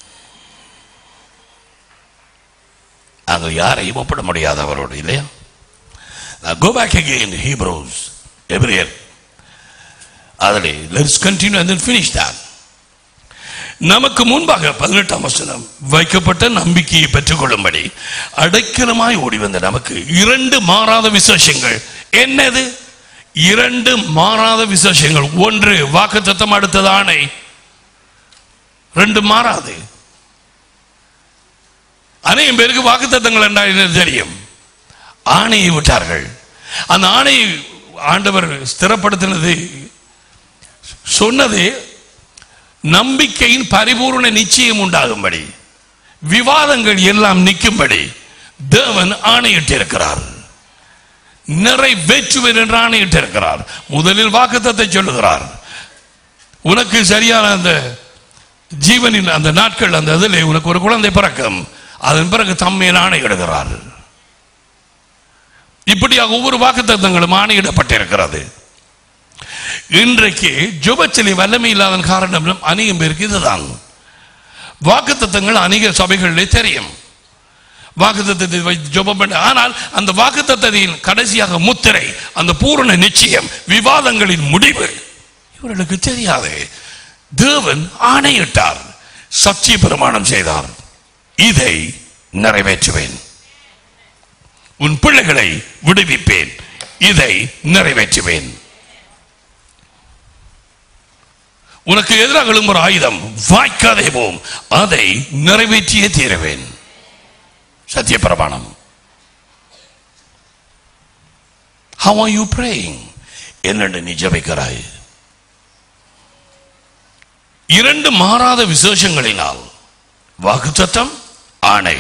நாங்கள் யாரையும் ஒப்பிட முடியாது அவரோடு இல்லையா Now go back again to Hebrews, Hebrew. அதில் let's continue and then finish that. நமக்கு முன்பாக பதினெட்டாம் வசனம் வைக்கப்பட்ட நம்பிக்கையை பெற்றுக்கொள்ளும்படி அடைக்கலமாய் ஓடி வந்த நமக்கு இரண்டு மாறாத விசேஷங்கள் என்னது இரண்டு மாறாத விசேஷங்கள் ஒன்று வாக்குத்தத்தம் அடுத்தது ஆணை ரெண்டு மாறாது அநேகம் பேருக்கு வாக்குத்தத்தங்கள் என்றால் தெரியும் ஆணையை விட்டார்கள் அந்த ஆணையை ஆண்டவர் ஸ்திரப்படுத்தினது சொன்னது நம்பிக்கையின் பரிபூர்ண நிச்சயம் உண்டாகும்படி விவாதங்கள் எல்லாம் நிற்கும்படி தேவன் ஆணையிட்டிருக்கிறார் நிறைவேற்றுவேன் என்று ஆணையிட்டிருக்கிறார் முதலில் வாக்குத்தத்தை சொல்லுகிறார் உனக்கு சரியான அந்த ஜீவனின் அந்த நாட்கள் அந்த இதில் உனக்கு ஒரு குழந்தை பிறக்கும் அதன் பிறகு தம்மையில் ஆணையிடுகிறார் இப்படியாக ஒவ்வொரு வாக்குத்தத்தங்களும் ஆணையிடப்பட்டிருக்கிறது இன்றைக்கு ஜுபச்சிலை வல்லமை இல்லாத காரணம் அநேகம் பேருக்கு இதுதான் வாக்குத்தத்தங்கள் அநேக சபைகளிலே தெரியும் வாக்குத்தத்தை வைத்து ஜெபம் பண்ண ஆனால் அந்த வாக்குத்தத்தின் கடைசியாக முத்திரை அந்த பூரண நிச்சயம் விவாதங்களின் முடிவு இவர்களுக்கு தெரியாது தேவன் ஆணையிட்டார் சத்திய பிரமாணம் செய்தார் இதை நிறைவேற்றுவேன் உன் பிள்ளைகளை விடுவிப்பேன் இதை நிறைவேற்றுவேன் உனக்கு எதிராக எழும்புற ஆயுதம் வாய்க்காதே போம் அதை நிறைவேற்றியே தீருவேன் சத்திய பிரமாணம் How are you praying? என்னென்று நீ ஜெபிக்கிறாய் இரண்டு மாறாத விசேஷங்களினால் வாக்குத்தத்தம் ஆணை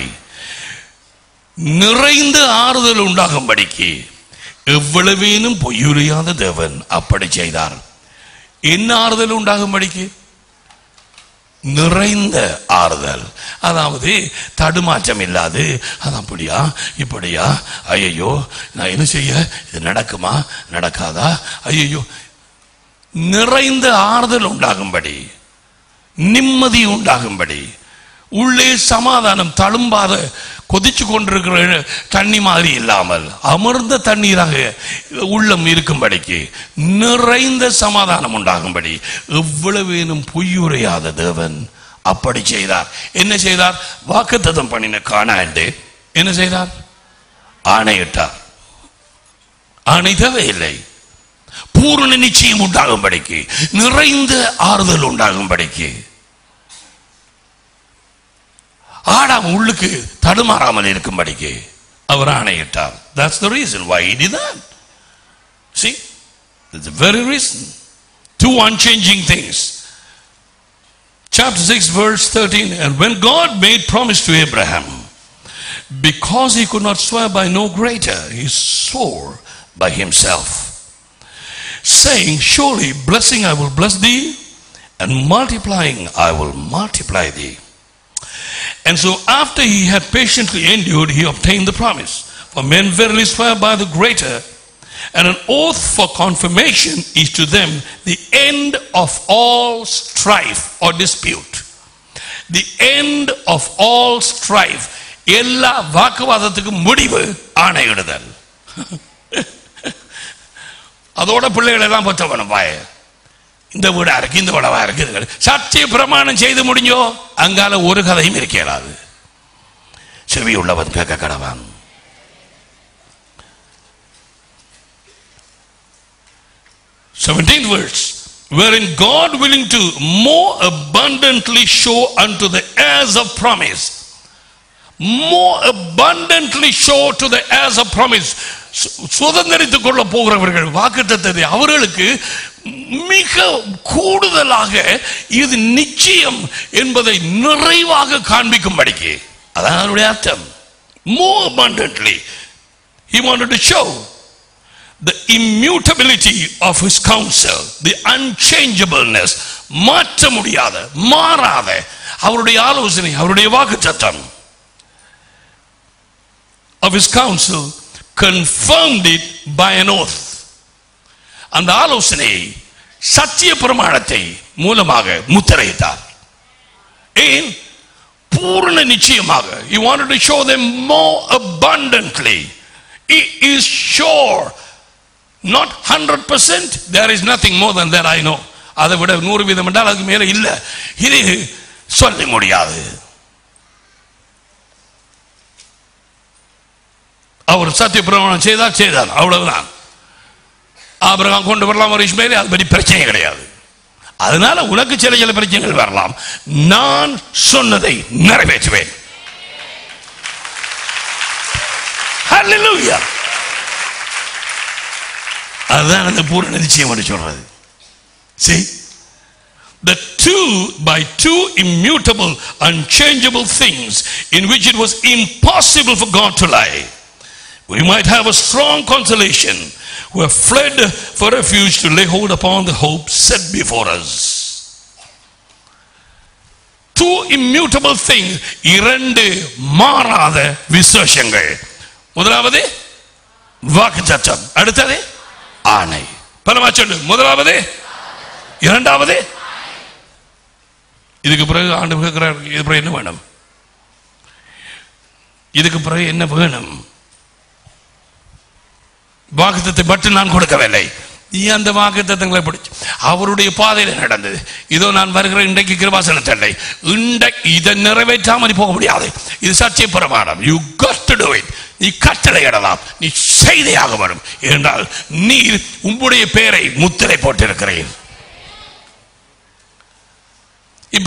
நிறைந்த ஆறுதல் உண்டாகும்படிக்கு எவ்வளவேனும் பொய்யுரையாத தேவன் அப்படி செய்தார் என்ன ஆறுதல் உண்டாகும்படிக்கு நிறைந்த ஆறுதல் அதாவது தடுமாற்றம் இல்லாது அது அப்படியா இப்படியா ஐயையோ நான் என்ன செய்ய இது நடக்குமா நடக்காதா ஐயையோ நிறைந்த ஆறுதல் உண்டாகும்படி நிம்மதி உண்டாகும்படி உள்ளே சமாதானம் தழும்பாத கொதிச்சு கொண்டிருக்கிற தண்ணி மாதிரி இல்லாமல் அமர்ந்த தண்ணீராக உள்ளம் இருக்கும்படிக்கு நிறைந்த சமாதானம் உண்டாகும்படி எவ்வளவேனும் பொய்யுரையாத தேவன் அப்படி செய்தார் என்ன செய்தார் வாக்குத்தத்தம் பண்ணின காணாண்டு என்ன செய்தார் ஆணையிட்டார் ஆணை தேவையில்லை பூரண நிச்சயம் உண்டாகும்படிக்கு நிறைந்த ஆறுதல் உண்டாகும்படிக்கு ஆடாம உள்ளுக்கு தடுமாறாமல் இருக்கும்படிக்கு அவர் ஆணையிட்டார் that's the reason why he did that see that's the very reason two unchanging things chapter 6 verse 13 and when god made promise to abraham because he could not swear by no greater he swore by himself saying surely blessing i will bless thee and multiplying i will multiply thee and so, after he had patiently endured, he obtained the promise. For men verily swear by the greater, and an oath for confirmation is to them the end of all strife or dispute. The end of all strife. எல்லா வாக்குவாதத்துக்கும் முடிவு ஆணையிடுதல் அதோட பிள்ளைகள் எல்லாம் பத்தவனும் பாய இந்த வீடா இருக்கு இந்த வீடவா இருக்கு இது இருக்கு. சத்திய பிரமாணம் செய்து முடிஞ்சோ அங்கால ஒரு கதையும் இருக்க இயலாது செவி உள்ளவன் கேட்க கடவான் 17th verse. Wherein God willing to more abundantly show unto the heirs of promise. More abundantly show to the heirs of promise. சு- சுதந்தரித்துக் கொள்ள போகிறவர்கள் வாக்குத்தத்தத்தை அவர்களுக்கு மிக கூடுதலாக இது நிச்சயம் என்பதை நிறைவாக காண்பிக்கும்படிக்கு அதான் அதனுடைய அர்த்தம் more abundantly he wanted to show the immutability of his counsel the unchangeableness மாற்ற முடியாத மாறாத அவருடைய ஆலோசனை அவருடைய வாக்குச்சத்தம் of his counsel confirmed it by an oath அந்த ஆலோசனை சத்திய பிரமாணத்தை மூலமாக முத்திரையிட்டார் ஏன் பூர்ண நிச்சயமாக he wanted to show them more abundantly he is sure not 100% there is nothing more than that i know அதை விட நூறு வீதம் என்றால் அதுக்கு மேல இல்ல இது சொல்ல முடியாது அவர் சத்திய பிரமாணம் செய்தால் செய்தார் அவ்வளவுதான் ஆபிரகாம் கொண்டு வரலாம் ஒரு இஸ்மேலே அது பற்றி பிரச்சனை கிடையாது அதனால உனக்கு சில சில பிரச்சனைகள் வரலாம் நான் சொன்னதை நிறைவேற்றுவேன் Hallelujah. அதுதான் அந்த பூரண நிச்சயம் என்று சொல்றது See? The two by two immutable, unchangeable things in which it was impossible for God to lie. We might have a strong consolation who have fled for refuge to lay hold upon the hope set before us. Two immutable things, இரண்டு மாறாத விசேஷங்கள் முதலாவது வாக்குச்சத்தம் அடுத்தது ஆணை பலமா சொல்லு முதலாவது இரண்டாவது இதுக்கு பிறகு ஆண்டு கேட்கிறார் இது பிறகு என்ன வேணும் இதுக்கு பிறகு என்ன வேணும் வாக்குத்தத்தை மட்டும் நான் கொடுக்கவில்லை நீ அந்த வாக்குத்தத்தங்களை பிடிச்சு அவருடைய பாதையில் நடந்தது இதோ நான் வருகிற இன்றைக்கு கிருபாசனத்தல்லை இன்றைக்கு இதை நிறைவேற்றாமல் நீ போக முடியாது இது சத்திய பிரமாணம் யூ கட் டு இட் நீ கட்டளையிடலாம் நீ செய்தே ஆக வேண்டும் என்றால் நீர் உம்முடைய பெயரை முத்திரை போட்டிருக்கிறேன் இப்ப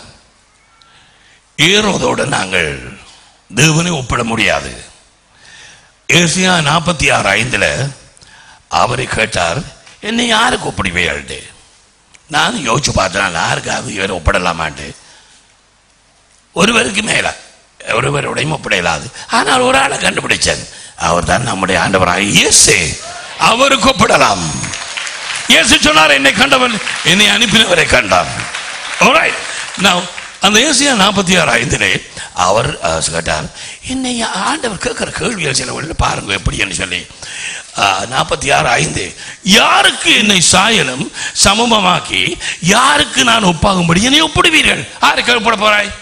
ஏரோதோடு நாங்கள் தேவனை ஒப்பிட முடியாது ஏசியா நாற்பத்தி ஆறு ஐந்துல அவரை கேட்டார் என்னை யாருக்கு ஒப்பிடுவீர்கள் நான் யோசிச்சு பார்த்தேன் யாருக்காவது இவர் ஒப்பிடலாமான்ட்டு ஒருவருக்கு மேல ஒருவருடையும் ஒப்பிட இயலாது ஆனால் ஒரு ஆளை கண்டுபிடிச்சேன் அவர் தான் நம்முடைய ஆண்டவராக இயேசு அவருக்கு ஒப்பிடலாம் இயேசு சொன்னார் என்னை கண்டவன் என்னை அனுப்பினவரை கண்டார் Alright. Now, அந்த ஏசியா நாற்பத்தி ஆறு ஐந்திலே அவர் அஹ், கேட்டார் என்னை ஆண்டவர் கேட்கிற கேள்விகள் சில வழியில் பாருங்க எப்படின்னு சொல்லி நாற்பத்தி ஆறு ஐந்து யாருக்கு என்னை சாயலும் சமமாக்கி யாருக்கு நான் ஒப்பாகும்படி என்னை ஒப்பிடுவீர்கள் யாருக்கு ஒப்பிட போறாய்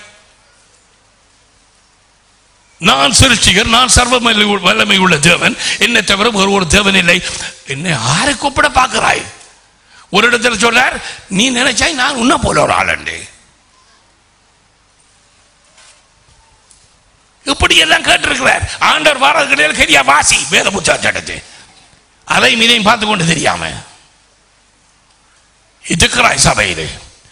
நான் சிருஷ்டிகர் நான் சர்வ வல்ல- வல்லமை உள்ள தேவன் என்னை தவிர ஒரு ஒரு தேவன் இல்லை என்னை யாருக்கு ஒப்பிட பார்க்கிறாய் ஒரு இடத்துல சொல்றார் நீ நினைச்சாய் நான் உன்ன போல ஒரு ஆளண்டு இப்படி எல்லாம் கேட்டிருக்கிறார் ஆண்டவர் வாரது கிடையாது கரியா வாசி வேத புத்தாச்சடத்து அதையும் இதையும் பார்த்து கொண்டு தெரியாம இருக்கிறாய் சபையில்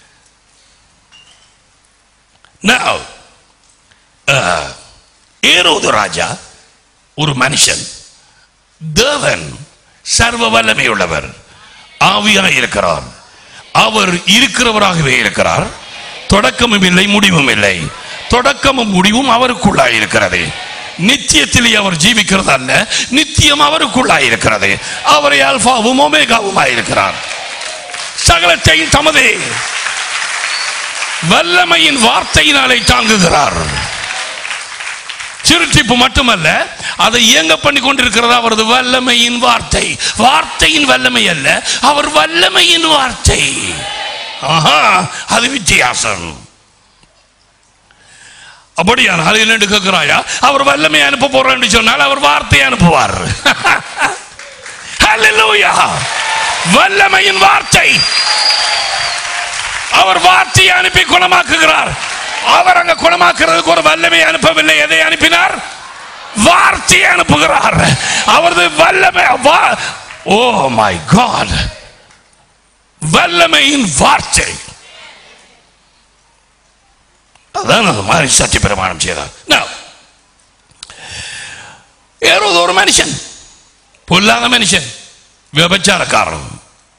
Now, uh, ஏரோது ராஜா ஒரு மனுஷன் தேவன் சர்வ வல்லமை உள்ளவர் ஆவியாய் இருக்கிறார் அவர் இருக்கிறவராகவே இருக்கிறார் தொடக்கமும் இல்லை முடிவும் இல்லை தொடக்கமும் முடிவும் அவருக்குள்ளாய் இருக்கிறது நித்தியத்திலே அவர் ஜீவிக்கிறது அல்ல நித்தியம் அவருக்குள்ளாய் இருக்கிறது அவரை அல்பாவும் ஒமேகாவுமாய் இருக்கிறார் சகலத்தையும் தமது வல்லமையின் வார்த்தையினாலே தாங்குகிறார் சிறுட்டிப்பு மட்டுமல்ல அதை இயங்க பண்ணி கொண்டிருக்கிறது அவரது வல்லமையின் வார்த்தை வார்த்தையின் வல்லமை அல்ல அவர் வல்லமையின் வார்த்தை ஆஹா அது வித்தியாசம் அப்படியானால் என்னென்று கேட்கிறாயா அவர் வல்லமை அனுப்ப போறேன்னு சொன்னால் அவர் வார்த்தையை அனுப்புவார் Hallelujah. வல்லமையின் வார்த்தை அவர் வார்த்தையை அனுப்பி குணமாக்குகிறார் அவர் அங்க குணமாக்குறதுக்கு ஒரு வல்லமை அனுப்பவில்லை எதை அனுப்பினார் வார்த்தையை அனுப்புகிறார் அவரது வல்லமை ஓ மை காட் வல்லமையின் வார்த்தை அதான் அந்த மாதிரி சத்திய பிரமாணம் செய்தார் Now, ஏரோது ஒரு மனுஷன் பொல்லாத மனுஷன் விபச்சாரக்காரன்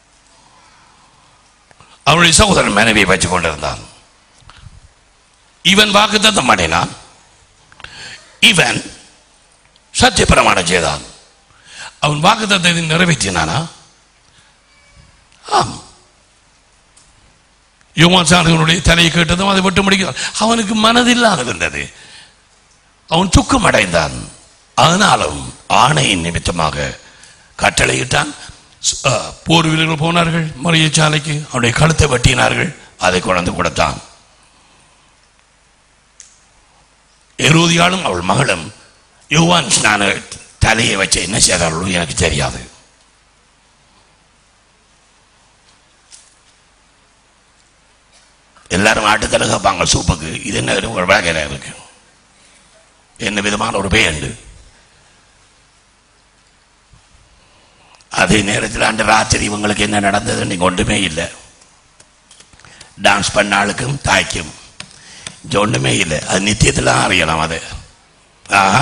அவனுடைய சகோதரன் மனைவியை வச்சு கொண்டிருந்தான் இவன் வாக்குத்தத்தம் பண்ணினான் இவன் சத்திய பிரமாணம் செய்தான் அவன் வாக்குத்தத்தை நிறைவேற்றினானா ஆம் யோவான் சாணகனுடைய தலையை கேட்டதும் அதை விட்டு முடிக்கிறான் அவனுக்கு மனதில்லாத இருந்தது அவன் துக்கம் அடைந்தான் ஆனாலும் ஆணையின் நிமித்தமாக கட்டளையிட்டான் சு- ஆ, போர் வீரர்கள் போனார்கள் மறிய சாலைக்கு அவனுடைய கழுத்தை வெட்டினார்கள் அதை கொண்டு கொடுத்தான் எரோதியாலும் அவள் மகளும் யோவான் ஸ்நான தலையை வச்சு என்ன செய்தார்களோ எனக்கு தெரியாது எல்லாரும் ஆட்டுத்தலை கேட்பாங்க சூப்புக்கு இது என்ன ஒரு வகையில் இருக்கு என்ன விதமான ஒரு பேண்டு அதே நேரத்தில் அன்று ராத்திரி இவங்களுக்கு என்ன நடந்ததுன்னு இங்க ஒன்றுமே இல்லை டான்ஸ் பண்ண ஆளுக்கும் தாய்க்கும் இங்க ஒன்றுமே இல்லை அது நித்தியத்தில் தான் அறியலாம் அது ஆஹா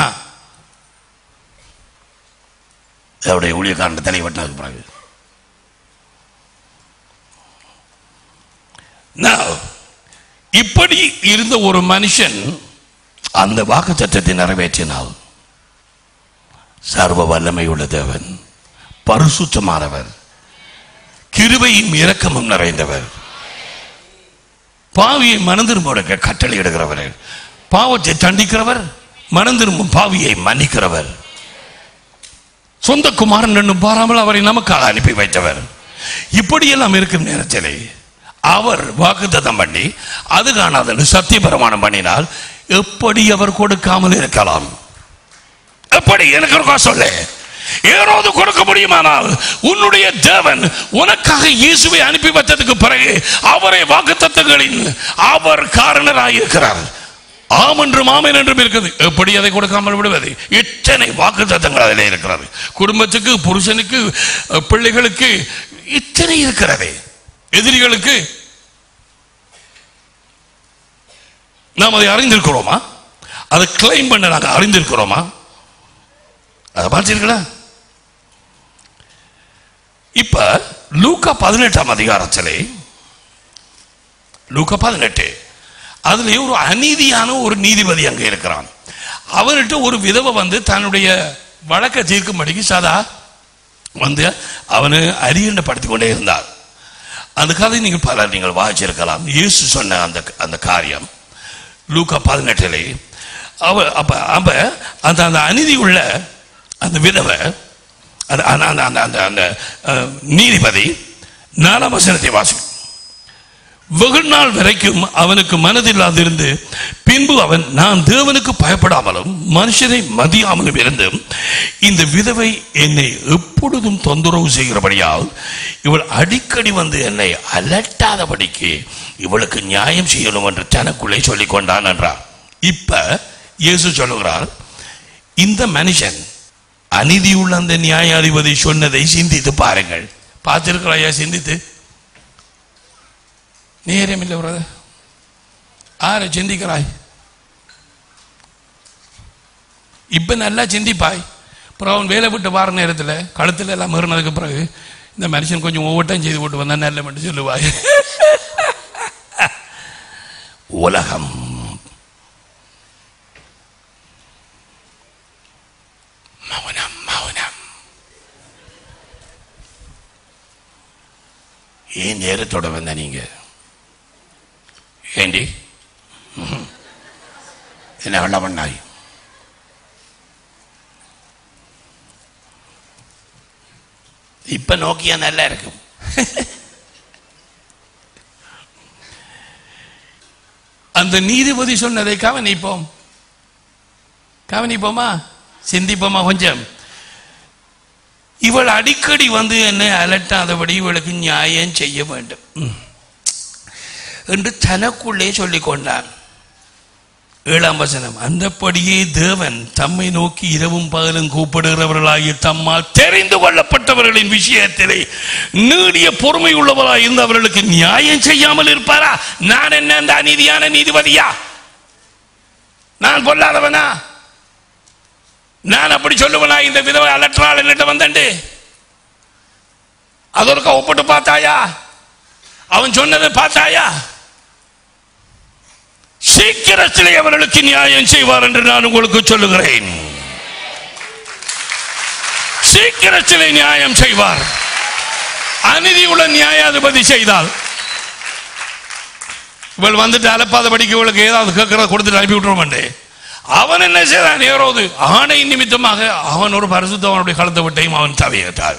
அவருடைய ஊழியக்காரன் தலைவட்டினதுக்கு பிறகு Now, இப்படி இருந்த ஒரு மனுஷன் அந்த வாக்கு சட்டத்தை நிறைவேற்றினால் சர்வ வல்லமையுள்ள தேவன் பரிசுத்தமானவர் கிருபையும் இரக்கமும் நிறைந்தவர் பாவியை மனந்திரும்ப கட்டளை இடுகிறவர் பாவத்தை தண்டிக்கிறவர் மனந்திரும்பும் பாவியை மன்னிக்கிறவர் சொந்த குமாரன் என்னும் பாராமல் அவரை நமக்காக அனுப்பி வைத்தவர் இப்படியெல்லாம் இருக்கும் நேரத்திலே அவர் வாக்குத்தத்தம் பண்ணி அது காணாதன்னு சத்திய பிரமாணம் பண்ணினால் எப்படி அவர் கொடுக்காமல் இருக்கலாம் எப்படி எனக்கு இருக்கா சொல்லு ஏறாவது கொடுக்க முடியுமானால் உன்னுடைய தேவன் உனக்காக இயேசுவை அனுப்பி வைத்ததுக்கு பிறகு அவரை வாக்குத்தத்தங்களின் அவர் காரணராய் இருக்கிறார் ஆம் என்றும் ஆமென் என்றும் இருக்குது எப்படி அதை கொடுக்காமல் விடுவது இத்தனை வாக்குத்தத்தங்கள் அதிலே இருக்கிறது குடும்பத்துக்கு புருஷனுக்கு அஹ், பிள்ளைகளுக்கு இத்தனை இருக்கிறது எதிரிகளுக்கு நாம் அதை அறிந்திருக்கிறோமா அதை கிளைம் பண்ண நாங்கள் அறிந்திருக்கிறோமா அதை பார்த்தீர்களா இப்ப லூக்கா பதினெட்டாம் அதிகாரத்திலே லூக்கா பதினெட்டு அதுல ஒரு அநீதியான ஒரு நீதிபதி அங்க இருக்கிறான் அவர்கிட்ட ஒரு விதவை வந்து தன்னுடைய வழக்கை தீர்க்கும்படிக்கு சதா வந்து அவனு அரியண்டப்படுத்திக் கொண்டே இருந்தார் அந்த கதை நீங்கள் பலர் நீங்கள் வாசிச்சிருக்கலாம் இயேசு சொன்ன அந்த அந்த காரியம் லூக்கா பதினெட்டிலே அவ அப்ப அப்ப அந்த அந்த அநீதி உள்ள அந்த விதவை அந்த அந்த அந்த அந்த அந்த அந்த அஹ், நீதிபதி நாலாம் வசனத்தை வாசி வெகு நாள் வரைக்கும் அவனுக்கு மனதில்லாதிருந்து பின்பு அவன் நான் தேவனுக்கு பயப்படாமலும் மனுஷனை மதியாமலும் இருந்து இந்த விதவை என்னை எப்பொழுதும் தொந்தரவு செய்கிறபடியால் இவள் அடிக்கடி வந்து என்னை அலட்டாதபடிக்கு இவளுக்கு நியாயம் செய்யணும் என்று தனக்குள்ளே சொல்லிக் கொண்டான் என்றார் இப்ப இயேசு சொல்லுகிறார் இந்த மனுஷன் அநீதியுள்ள அந்த நியாயாதிபதி சொன்னதை சிந்தித்து பாருங்கள் பார்த்திருக்கிறாயா சிந்தித்து நேரம் இல்லை பிரதர் ஆரை சிந்திக்கிறாய் இப்ப நல்லா சிந்திப்பாய் அப்புறம் அவன் வேலை விட்டு வார நேரத்தில் கழுத்துல எல்லாம் மீறினதுக்கு பிறகு இந்த மனுஷன் கொஞ்சம் ஒவ்வொட்டம் செய்து போட்டு வந்தா நல்ல மட்டும் சொல்லுவாய் உலகம் மௌனம் மௌனம் ஏன் நேரத்தோட வந்த நீங்க ஏண்டி ம்ஹும். என்ன வெள்ள பண்ணாய் இப்ப நோக்கியா நல்லா இருக்கும் அந்த நீதிபதி சொன்னதை கவனிப்போம் கவனிப்போமா சிந்திப்போமா கொஞ்சம் இவள் அடிக்கடி வந்து என்னை அலட்டாதபடி இவளுக்கு நியாயம் செய்ய வேண்டும் ம். என்று தனக்குள்ளே சொல்லிக் கொண்டான் ஏழாம் வசனம் அந்தப்படியே தேவன் தம்மை நோக்கி இரவும் பகலும் கூப்பிடுகிறவர்களாகிய தம்மால் தெரிந்து கொள்ளப்பட்டவர்களின் விஷயத்திலே நீடிய பொறுமை உள்ளவராய் இருந்தவர்களுக்கு நியாயம் செய்யாமல் இருப்பாரா நான் என்ன அந்த அநீதியான நீதிபதியா நான் பொல்லாதவனா நான் அப்படி சொல்லுவனா இந்த விதவை அலற்றாள் என்னிட்ட வந்தண்டு அதற்க ஒப்பிட்டு பார்த்தாயா அவன் சொன்னதை பார்த்தாயா சீக்கிரத்திலே அவர்களுக்கு நியாயம் செய்வார் என்று நான் உங்களுக்கு சொல்லுகிறேன் சீக்கிரத்திலே நியாயம் செய்வார் அநீதியுள்ள நியாயாதிபதி செய்தால் இவள் வந்துட்டு அலப்பாதபடிக்கு இவளுக்கு ஏதாவது கேட்கறத கொடுத்துட்டு அனுப்பி விட்டுருமாண்டே அவன் என்ன செய்தான் ஏறோது ஆணை நிமித்தமாக அவன் ஒரு பரிசுத்தவனுடைய கலந்த விட்டையும் அவன் தவையிட்டார்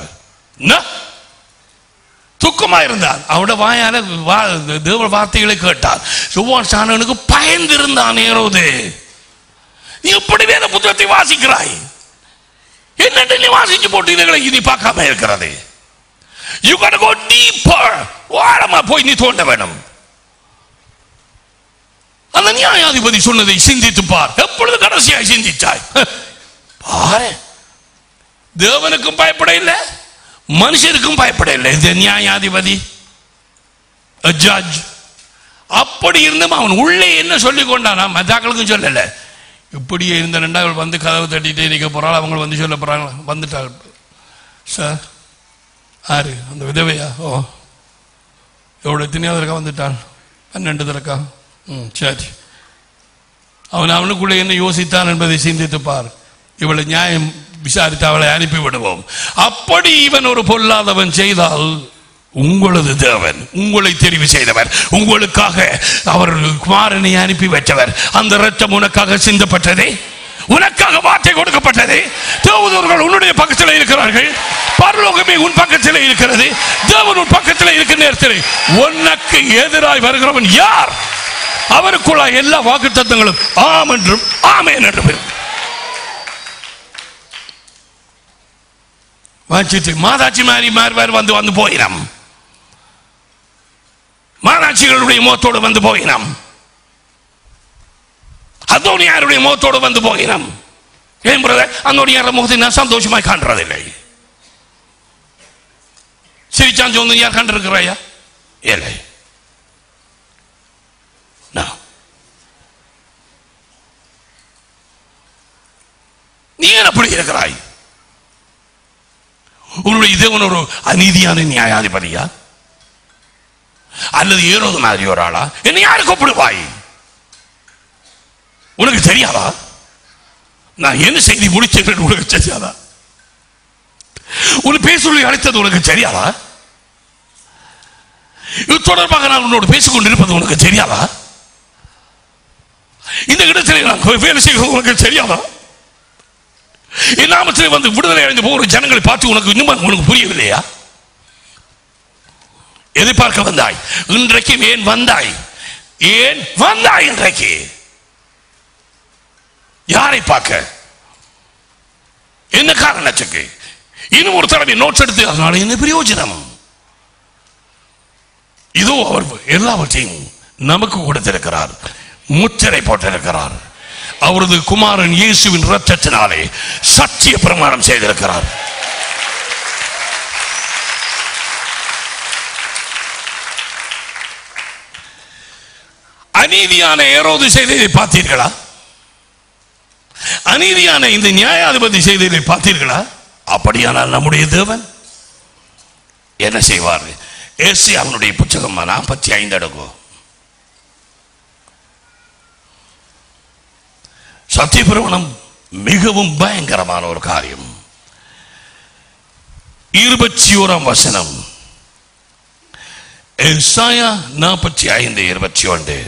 துக்கமா இருந்தான் அவனோட வாயால வா- தேவ வார்த்தைகளை கேட்டார் சுவான் சாணனுக்கு பயந்திருந்தான் ஏறோது நீ எப்படி வேத புத்தகத்தை வாசிக்கிறாய் என்னென்று நீ வாசிச்சு போட்டீர்களே இனி பார்க்காம இருக்கிறது யூ gotta go deeper ஆழமா போய் நீ தோண்ட வேணும் அந்த நியாயாதிபதி சொன்னதை சிந்தித்து பார் எப்பொழுது கடைசியாய் சிந்திச்சாய் பாரு தேவனுக்கும் பயப்பட இல்லை மனுஷருக்கும் பயப்பட இல்லை இந்த நியாயாதிபதி ஜட்ஜ் அப்படி இருந்தும் அவன் உள்ளே என்ன சொல்லி கொண்டானா மத்தாக்களுக்கும் சொல்லல இப்படியே இருந்த ரெண்டாவது வந்து கதவை தட்டிட்டே நிற்க போறாள் அவங்க வந்து சொல்ல போறாங்க வந்துட்டாள் சார் ஆறு அந்த விதவையா ஓ எவ்வளோ எத்தனையாவது இருக்கா வந்துட்டாள் பன்னெண்டு இருக்கா ம் சரி அவன் அவனுக்குள்ளே என்ன யோசித்தான் என்பதை சிந்தித்து பார் இவளை நியாயம் விசாரித்து அவளை அனுப்பி விடுவோம் அப்படி இவன் ஒரு பொல்லாதவன் செய்தால் உங்களது தேவன் உங்களை தெரிவு செய்தவர் உங்களுக்காக அவர் குமாரனை அனுப்பி வைத்தவர் அந்த ரத்தம் உனக்காக சிந்தப்பட்டதே உனக்காக வார்த்தை கொடுக்கப்பட்டது தேவதூர்கள் உன்னுடைய பக்கத்தில் இருக்கிறார்கள் பரலோகமே உன் பக்கத்தில் இருக்கிறது தேவன் உன் பக்கத்தில் இருக்கிற நேரத்தில் உனக்கு எதிராய் வருகிறவன் யார் அவருக்குள்ள எல்லா வாக்கு தத்துவங்களும் ஆம் என்றும் ஆமேன் என்றும் இருக்கு. வச்சிட்டு மாதாட்சி மாறி மாறி வந்து வந்து போயினம் மாதாட்சிகளுடைய முகத்தோடு வந்து போயினம் அதோனியாருடைய முகத்தோடு வந்து போயினம் ஏன் பிரதர் அந்தோனியார முகத்தை நான் சந்தோஷமாய் காண்றதில்லை சிரிச்சான் சொந்து யார் கண்டிருக்கிறாயா இல்லை No. நீ ஏன் அப்படி இருக்கிறாய் உன்னுடைய தேவன் ஒரு அநீதியான நியாயாதிபதியா அல்லது ஏறோது மாதிரி ஒரு ஆளா என்ன யாரு கூப்பிடுவாய் உனக்கு தெரியாதா நான் என்ன செய்தி முடிச்சேன் உனக்கு தெரியாதா உன் பேசுள்ளி அழைத்தது உனக்கு தெரியாதா இது தொடர்பாக நான் உன்னோடு பேசிக் கொண்டிருப்பது உனக்கு தெரியாதா இந்த இடத்தில் நான் வேலை செய்வது உனக்கு தெரியாதா என் நாமத்தில் வந்து விடுதலை அடைந்து போகிற ஜனங்களை பார்த்து உனக்கு இன்னும் உனக்கு புரியவில்லையா எதிர்பார்க்க வந்தாய் இன்றைக்கு ஏன் வந்தாய் ஏன் வந்தாய் இன்றைக்கு யாரை பார்க்க என்ன காரணத்துக்கு இன்னும் ஒரு தடவை நோட்ஸ் எடுத்து அதனால என்ன பிரயோஜனம் இதோ அவர் எல்லாவற்றையும் நமக்கு கொடுத்திருக்கிறார் முத்திரை போட்டிருக்கிறார் அவரது குமாரன் இயேசுவின் ரத்தத்தினாலே சத்திய பிரமாணம் செய்திருக்கிறார் அநீதியான ஏரோது செய்ததை பார்த்தீர்களா அநீதியான இந்த நியாயாதிபதி செய்ததை பார்த்தீர்களா அப்படியானால் நம்முடைய தேவன் என்ன செய்வார் ஏசி அவனுடைய புத்தகம் நாற்பத்தி ஐந்து அடுக்கும் சத்தியபிரமணம் மிகவும் பயங்கரமான ஒரு காரியம் இருபத்தி ஓராம் வசனம் எசாயா நாற்பத்தி ஐந்து இருபத்தி ஒன்று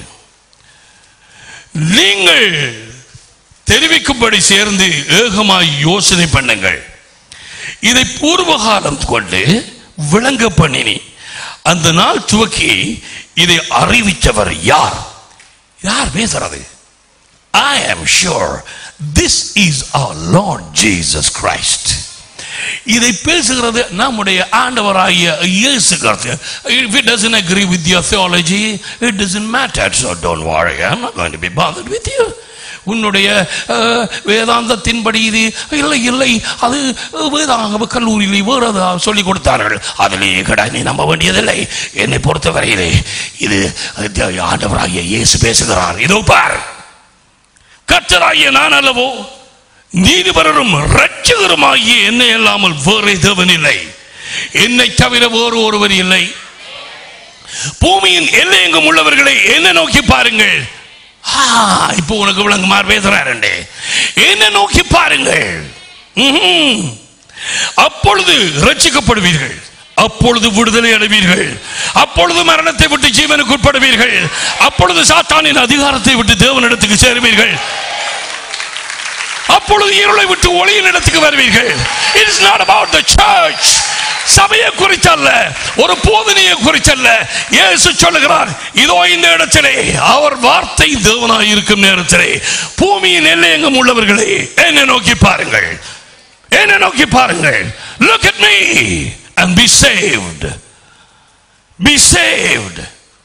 நீங்கள் தெரிவிக்கும்படி சேர்ந்து ஏகமாய் யோசனை பண்ணுங்கள் இதை பூர்வகாலம் கொண்டு விளங்க பண்ணினி அந்த நாள் துவக்கி இதை அறிவித்தவர் யார் யார் பேசுறது I am sure this is our Lord Jesus Christ. இதை பேசுகிறது நம்முடைய ஆண்டவராகிய இயேசு கிறிஸ்து if it doesn't agree with your theology it doesn't matter so don't worry I'm not going to be bothered with you உன்னுடைய அஹ், வேதாந்தத்தின்படி இது இல்லை இல்லை அது வேதாக கல்லூரியில் வேறு ஏதாவது சொல்லிக் கொடுத்தார்கள் அதிலேயே கடை நீ நம்ப வேண்டியதில்லை என்னை பொறுத்தவரையிலே இது அது ஆண்டவராகிய இயேசு பேசுகிறார் இதோ பார் கர்த்தராகிய நான் அல்லவோ நீதிபரரும் ரட்சகருமாகிய என்னை அல்லாமல் வேறே தேவன் இல்லை என்னை தவிர வேறு ஒருவர் இல்லை பூமியின் எல்லையெங்கும் உள்ளவர்களை என்ன நோக்கி பாருங்கள் ஆ, இப்போ உனக்கு விளங்குமார் பேசுறாருண்டே என்ன நோக்கி பாருங்கள் ம்ஹும். அப்பொழுது ரட்சிக்கப்படுவீர்கள் அப்பொழுது விடுதலை அடைவீர்கள் அப்பொழுது மரணத்தை விட்டு ஜீவனுக்கு உட்படுவீர்கள் அப்பொழுது சாத்தானின் அதிகாரத்தை விட்டு தேவனிடத்துக்கு சேருவீர்கள் அப்பொழுது இருளை விட்டு ஒளியின் இடத்துக்கு வருவீர்கள் it is not about the church சபையை குறிச்சல்ல ஒரு போதனையை குறிச்சல்ல இயேசு சொல்லுகிறார் இதோ இந்த இடத்திலே அவர் வார்த்தை தேவனாய் இருக்கும் நேரத்திலே பூமியின் எல்லையெங்கும் உள்ளவர்களே என்னை நோக்கி பாருங்கள் என்னை நோக்கி பாருங்கள் look at me and be saved be saved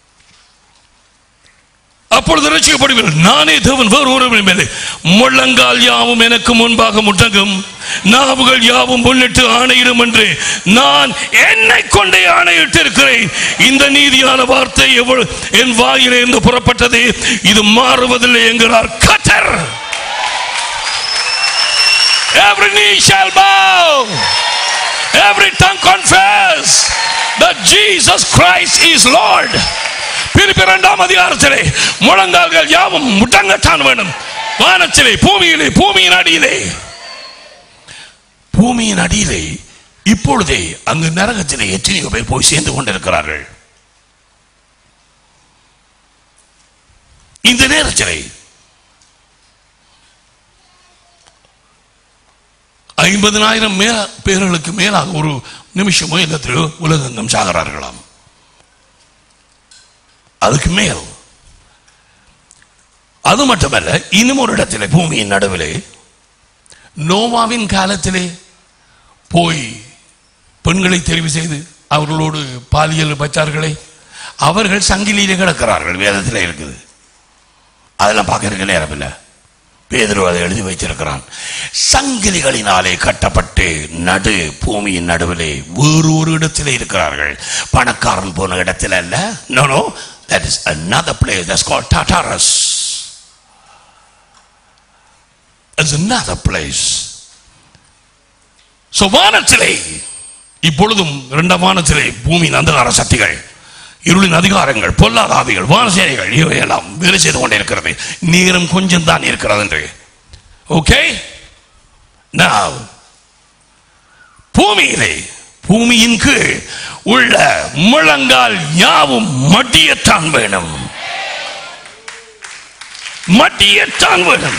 அப்பொழுது ரசிக்கப்படுவீர்கள் நானே தேவன் வேறு ஒருவரும் இல்லை முள்ளங்கால் யாவும் எனக்கு முன்பாக முட்டங்கும் நாவுகள் யாவும் முன்னிட்டு ஆணையிடும் என்று நான் என்னை கொண்டே ஆணையிட்டு இருக்கிறேன் இந்த நீதியான வார்த்தை எவ்வளவு என் வாயிலே இருந்து புறப்பட்டது இது மாறுவதில்லை என்கிறார் கத்தர் Every knee shall bow. Every tongue confess that Jesus Christ is Lord. பிலிப்பி இரண்டாம் அதிகாரத்திலே முழங்கால்கள் யாவும் முட்டங்கத்தான் வேணும் வானத்திலே பூமியிலே பூமியின் அடியிலே பூமியின் அடியிலே இப்பொழுதே அங்கு நரகத்திலே எத்தனையோ பேர் போய் சேர்ந்து கொண்டிருக்கிறார்கள் இந்த நேரத்திலே ஐம்பதனாயிரம் மே பேர்களுக்கு மேலாக ஒரு நிமிஷமோ இல்லத்திலோ உலகெங்கும் சாகிறார்களாம் அதுக்கு மேல் அது மட்டுமல்ல இன்னும் ஒரு இடத்திலே பூமியின் நடுவிலே நோவாவின் காலத்திலே போய் பெண்களை தெரிவு செய்து அவர்களோடு பாலியல் பச்சார்களே அவர்கள் சங்கிலியிலே கிடக்கிறார்கள் வேதத்தில் இருக்குது அதெல்லாம் பார்க்கறதுக்கு நேரம் இல்லை பேதுரு அதை எழுதி வைத்திருக்கிறான் சங்கிலிகளினாலே கட்டப்பட்டு நடு பூமியின் நடுவிலே வேறு ஒரு இடத்திலே இருக்கிறார்கள் பணக்காரன் போன இடத்துல அல்ல no no that is another place that's called Tartarus It's another place so வானத்திலே இப்பொழுதும் இரண்டாம் வானத்திலே பூமியின் அந்தகார சக்திகள் இருளின் அதிகாரங்கள் பொல்லாத ஆவிகள் வானசேனைகள் இவையெல்லாம் வேலை செய்து கொண்டே இருக்கிறது நேரம் கொஞ்சம் தான் இருக்கிறது என்று ஓகே Now, பூமியிலே பூமியின் கீழ் உள்ள முழங்கால் யாவும் மட்டியத்தான் வேணும் மட்டியத்தான் வேணும்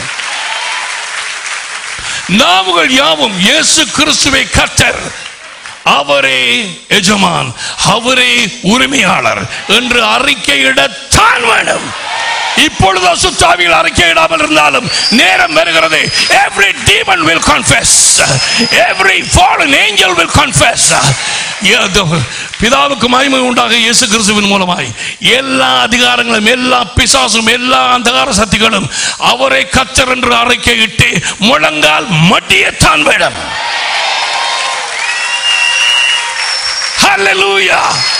நாவுகள் யாவும் இயேசு கிறிஸ்துவை கர்த்தர் அவரே எஜமான் அவரே உரிமையாளர் என்று அறிக்கையிடத்தான் வேணும் இப்பொழுது அசுத்தாவியில் அறிக்கையிடாமல் இருந்தாலும் நேரம் வருகிறது every demon will confess every fallen angel will confess Yeah, the- பிதாவுக்கு மகிமை உண்டாக இயேசு கிறிஸ்துவின் மூலமாய் எல்லா அதிகாரங்களும் எல்லா பிசாசும் எல்லா அந்தகார சக்திகளும் அவரை கத்தர் என்று அறிக்கையிட்டு முழங்கால் மட்டியத்தான் வேடம் Hallelujah.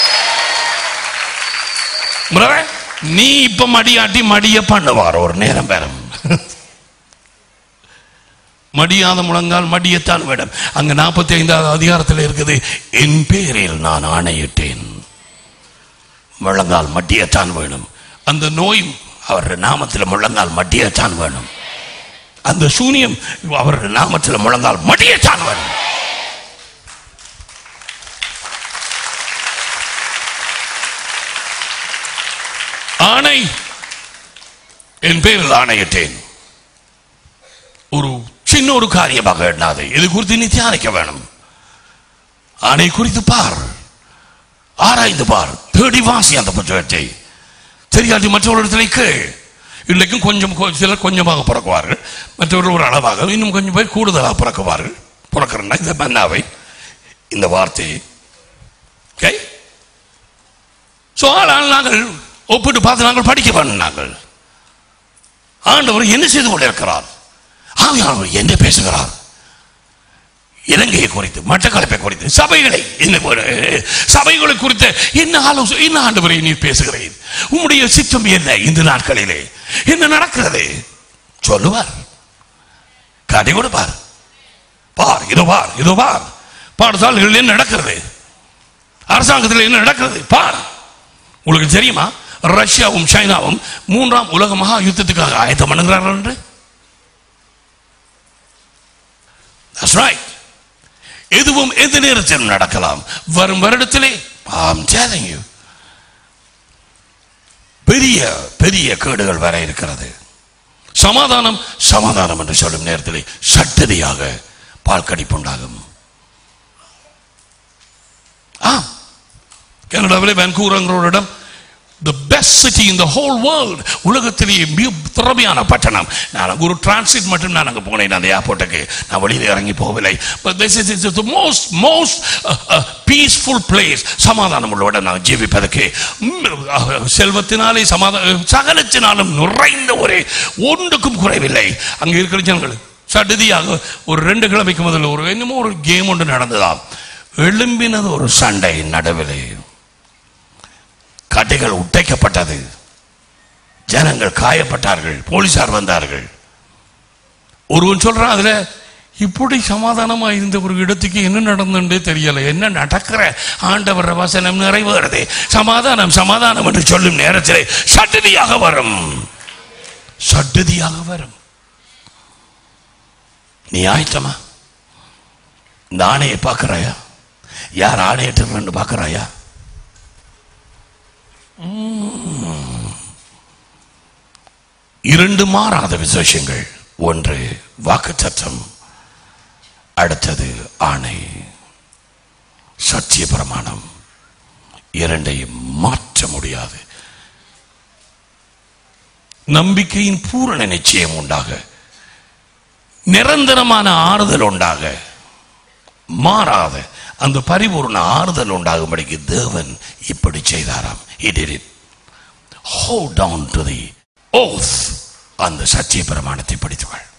Brother, நீ இப்ப மடியாட்டி மடிய பண்ணுவார் ஒரு நேரம் பெறும் மடியாத முழங்கால் மடியத்தான் வேடம் அங்க நாற்பத்தி ஐந்தாவது அதிகாரத்தில் இருக்குது என் பேரில் நான் ஆணையிட்டேன் முழங்கால் மட்டியத்தான் வேணும் அந்த நோய் அவர் நாமத்தில் முழங்கால் மட்டியத்தான் வேணும் அந்த சூனியம் அவர் நாமத்தில் முழங்கால் மட்டியத்தான் வேணும் ஆணை என் பேரில் ஆணையிட்டேன் ஒரு சின்ன ஒரு காரியமாக எண்ணாது இது குறித்து நீ தியானிக்க வேணும் ஆணை குறித்து பார் ஆராய்ந்து பார் தேடி வாசி அந்த புத்தகத்தை தெரியாட்டி மற்றவர்களிடத்திலே கேள் இன்றைக்கும் கொஞ்சம் கொ- சிலர் கொஞ்சமாக பிறக்குவார்கள் மற்றவர்கள் ஒரு அளவாக இன்னும் கொஞ்சம் பேர் கூடுதலாக பிறக்குவார்கள் பிறக்கிறனா இந்த மன்னாவை இந்த வார்த்தையை ஓகே ஸோ ஆனால் நாங்கள் ஒப்பிட்டு பார்த்து நாங்கள் படிக்க வேணும் நாங்கள் ஆண்டவர் என்ன செய்து கொண்டிருக்கிறார் ஆவியானவர் என்ன பேசுகிறார் இலங்கையை குறித்து மட்டக்களப்பை குறித்து சபைகளை என்ன ஒரு- சபைகளை குறித்து என்ன ஆலோசனை என்ன ஆண்டவரை நீ பேசுகிறேன் உம்முடைய சித்தம் என்ன இந்த நாட்களிலே என்ன நடக்கிறது சொல்லுவார் காட்டி கொடுப்பார் பார் இதோ பார் இதோ பார் பாடசாலைகளில் என்ன நடக்கிறது அரசாங்கத்தில் என்ன நடக்கிறது பார் உங்களுக்கு தெரியுமா ரஷ்யாவும் சைனாவும் மூன்றாம் உலக மகா யுத்தத்துக்காக ஆயத்தம் பண்ணுகிறார்கள் என்று That's right. எதுவும் எந்த நேரத்திலும் நடக்கலாம் வரும் வருடத்திலே I'm telling you பெரிய பெரிய கேடுகள் வர இருக்கிறது சமாதானம் சமாதானம் என்று சொல்லும் நேரத்திலே சட்டதியாக பால் கடிப்புண்டாகும் ஆ கனடாவிலே வேன்கூரங்களோட இடம் the best city in the whole world உலகத்திலேயே மிக திறமையான பட்டணம் நான் அங்க ஒரு டிரான்சிட் மட்டும் நான் அங்கே போனேன் அந்த ஏர்போர்ட்டுக்கு நான் வெளியில் இறங்கி போகவில்லை but this is it's the most most uh, uh, peaceful place சமாதானம் உள்ள இடம் நான் ஜீவிப்பதற்கு உம், அஹ், செல்வத்தினாலே சமாதான சகலத்தினாலும் நிறைந்த ஒரு ஒன்றுக்கும் குறைவில்லை அங்கே இருக்கிற ஜனங்கள் சடுதியாக ஒரு ரெண்டு கிழமைக்கு முதல்ல ஒரு என்னமோ ஒரு கேம் ஒன்று நடந்ததாம் எழும்பினது ஒரு சண்டை நடுவிலே கட்டைகள் உடைக்கப்பட்டது ஜனங்கள் காயப்பட்டார்கள் போலீசார் வந்தார்கள் ஒருவன் சொல்றான் அதுல இப்படி சமாதானமா இருந்த ஒரு இடத்துக்கு என்ன நடந்துட்டே தெரியல என்ன நடக்கிற ஆண்டவர் வசனம் நிறைவேறுது சமாதானம் சமாதானம் என்று சொல்லும் நேரத்தில் சட்டதியாக வரும் சட்டதியாக வரும் நீ ஆயத்தமா இந்த ஆணையை பார்க்கறாயா யார் ஆணையிட்டு பார்க்கறாயா இரண்டு மாறாத விசேஷங்கள் ஒன்று வாக்குத்தத்தம் அடுத்தது ஆணை சத்திய பிரமாணம் இரண்டையும் மாற்ற முடியாது நம்பிக்கையின் பூரண நிச்சயம் உண்டாக நிரந்தரமான ஆறுதல் உண்டாக மாறாத அந்த பரிபூர்ண ஆறுதல் உண்டாகும்படிக்கு தேவன் இப்படி செய்தாராம் he did it hold down to the oath அந்த சத்திய பிரமாணத்தை படித்துவாள்